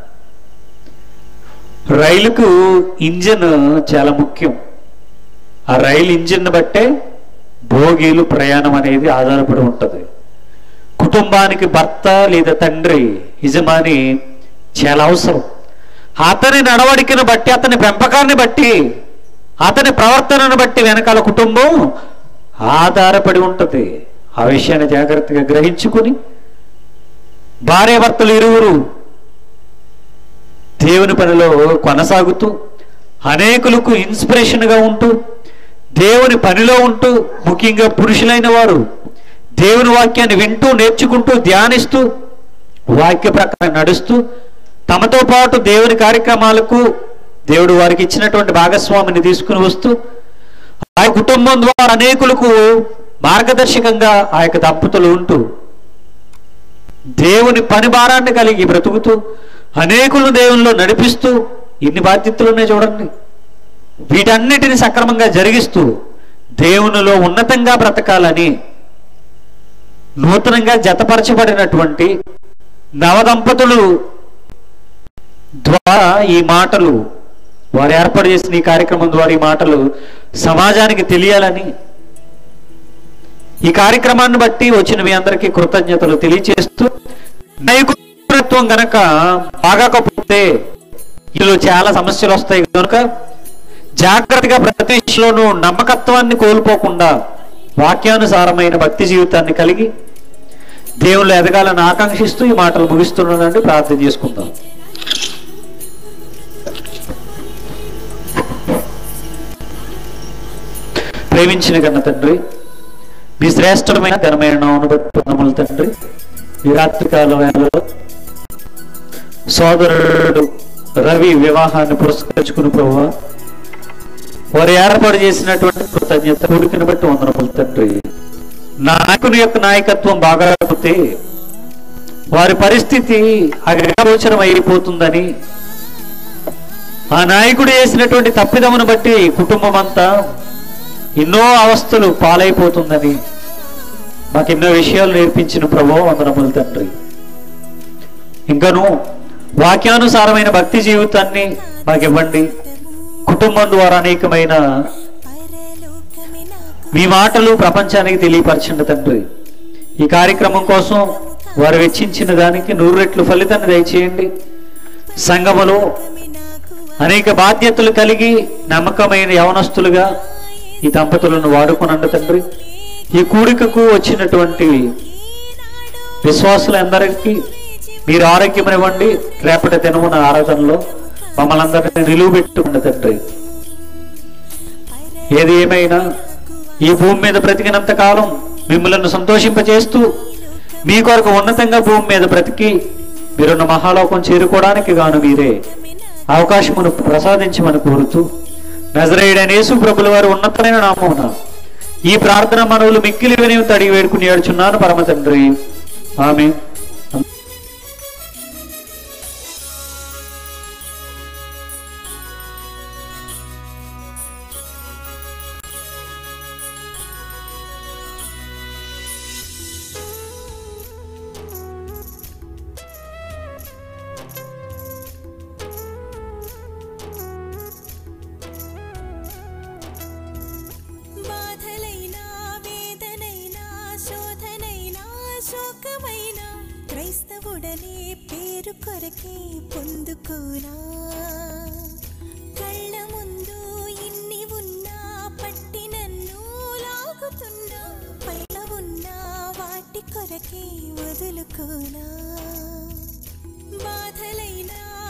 రైలుకు ఇంజిన్ చాలా ముఖ్యం ఆ రైలు ఇంజిన్ బట్టే భోగిలు ప్రయాణం అనేది ఆధారపడి ఉంటుంది కుటుంబానికి భర్త లేదా తండ్రి యజమాని చాలా అవసరం అతని నడవడికను బట్టి అతని పెంపకాన్ని బట్టి అతని ప్రవర్తనను బట్టి వెనకాల కుటుంబం ఆధారపడి ఉంటుంది ఆ విషయాన్ని జాగ్రత్తగా గ్రహించుకుని భార్యాభర్తలు ఇరువురు దేవుని పనిలో కొనసాగుతూ అనేకులకు ఇన్స్పిరేషన్గా ఉంటూ దేవుని పనిలో ఉంటూ ముఖ్యంగా పురుషులైన వారు దేవుని వాక్యాన్ని వింటూ నేర్చుకుంటూ ధ్యానిస్తూ వాక్య ప్రకారం నడుస్తూ తమతో పాటు దేవుని కార్యక్రమాలకు దేవుడు వారికి ఇచ్చినటువంటి భాగస్వామిని తీసుకుని వస్తూ ఆ కుటుంబం ద్వారా అనేకులకు మార్గదర్శకంగా ఆ యొక్క దంపతులు ఉంటూ దేవుని పని భారాన్ని కలిగి బ్రతుకుతూ అనేకులను దేవునిలో నడిపిస్తూ ఇన్ని బాధ్యతలునే చూడండి వీటన్నిటిని సక్రమంగా జరిగిస్తూ దేవునిలో ఉన్నతంగా బ్రతకాలని నూతనంగా జతపరచబడినటువంటి నవదంపతులు ద్వారా ఈ మాటలు వారు ఏర్పాటు చేసిన ఈ కార్యక్రమం ద్వారా ఈ మాటలు సమాజానికి తెలియాలని ఈ కార్యక్రమాన్ని బట్టి వచ్చిన మీ అందరికీ కృతజ్ఞతలు తెలియచేస్తూ నాయకత్వం గనక బాగకపోతే ఇందులో చాలా సమస్యలు వస్తాయి కనుక జాగ్రత్తగా ప్రతి విషయంలోనూ నమ్మకత్వాన్ని కోల్పోకుండా వాక్యానుసారమైన భక్తి జీవితాన్ని కలిగి దేవుళ్ళు ఎదగాలని ఆకాంక్షిస్తూ ఈ మాటలు ముగిస్తున్నానండి ప్రార్థన చేసుకుందాం ప్రేమించిన కన్న తండ్రి మీ శ్రేష్టమైన ఘనమైన నామమును బట్టి వందనములు తండ్రి ఈ రాత్రికాల వేళలో సోదరుడు రవి వివాహాన్ని పురస్కరించుకుని ప్రభు వారు ఏర్పాటు చేసినటువంటి కృతజ్ఞత కొడుకుని బట్టి వందనములు తండ్రి నాయకుని యొక్క నాయకత్వం బాగాలేకపోతే వారి పరిస్థితి అగోచరం అయిపోతుందని ఆ నాయకుడు చేసినటువంటి తప్పిదమును బట్టి కుటుంబం అంతా ఎన్నో అవస్థలు పాలైపోతుందని మాకు ఎన్నో విషయాలు నేర్పించిన ప్రభు వందనములు తండ్రి ఇంకను వాక్యానుసారమైన భక్తి జీవితాన్ని మాకు ఇవ్వండి కుటుంబం ద్వారా అనేకమైన మీ మాటలు ప్రపంచానికి తెలియపరచండి తండ్రి ఈ కార్యక్రమం కోసం వారు వెచ్చించిన దానికి నూరు రెట్లు ఫలితాన్ని దయచేయండి సంఘములో అనేక బాధ్యతలు కలిగి నమ్మకమైన యవనస్తులుగా ఈ దంపతులను వాడుకునండి తండ్రి ఈ కూడికకు వచ్చినటువంటి విశ్వాసులందరికీ మీరు ఆరోగ్యం ఇవ్వండి రేపటి దినమున ఆరాధనలో మమ్మల్ని అందరినీ నిలువ పెట్టుకుండి తండ్రి ఏది ఏమైనా ఈ భూమి మీద బ్రతికినంత కాలం మిమ్మల్ని సంతోషింపచేస్తూ మీ కొరకు ఉన్నతంగా భూమి మీద బ్రతికి మీరున్న మహాలోకం చేరుకోవడానికి గాను మీరే అవకాశమును ప్రసాదించమని కోరుతూ నజరేయుడైన యేసు ప్రభుల వారు ఉన్నతమైన నామమున ఈ ప్రార్థన మనవులు మిక్కిలి విని తడిగి వేడుకుని ఏడుచున్నాను పరమ తండ్రి ఆమె బాధలైనా వేదనైనా శోధనైనా శోకమైనా క్రైస్తవుడనే పేరు కొరకే పొందుకోనా కళ్ళ ముందు ఇన్ని ఉన్నా పట్టి నన్ను లాగుతున్నా పైన ఉన్న వాటి కొరకే వదులుకోనా బాధలైనా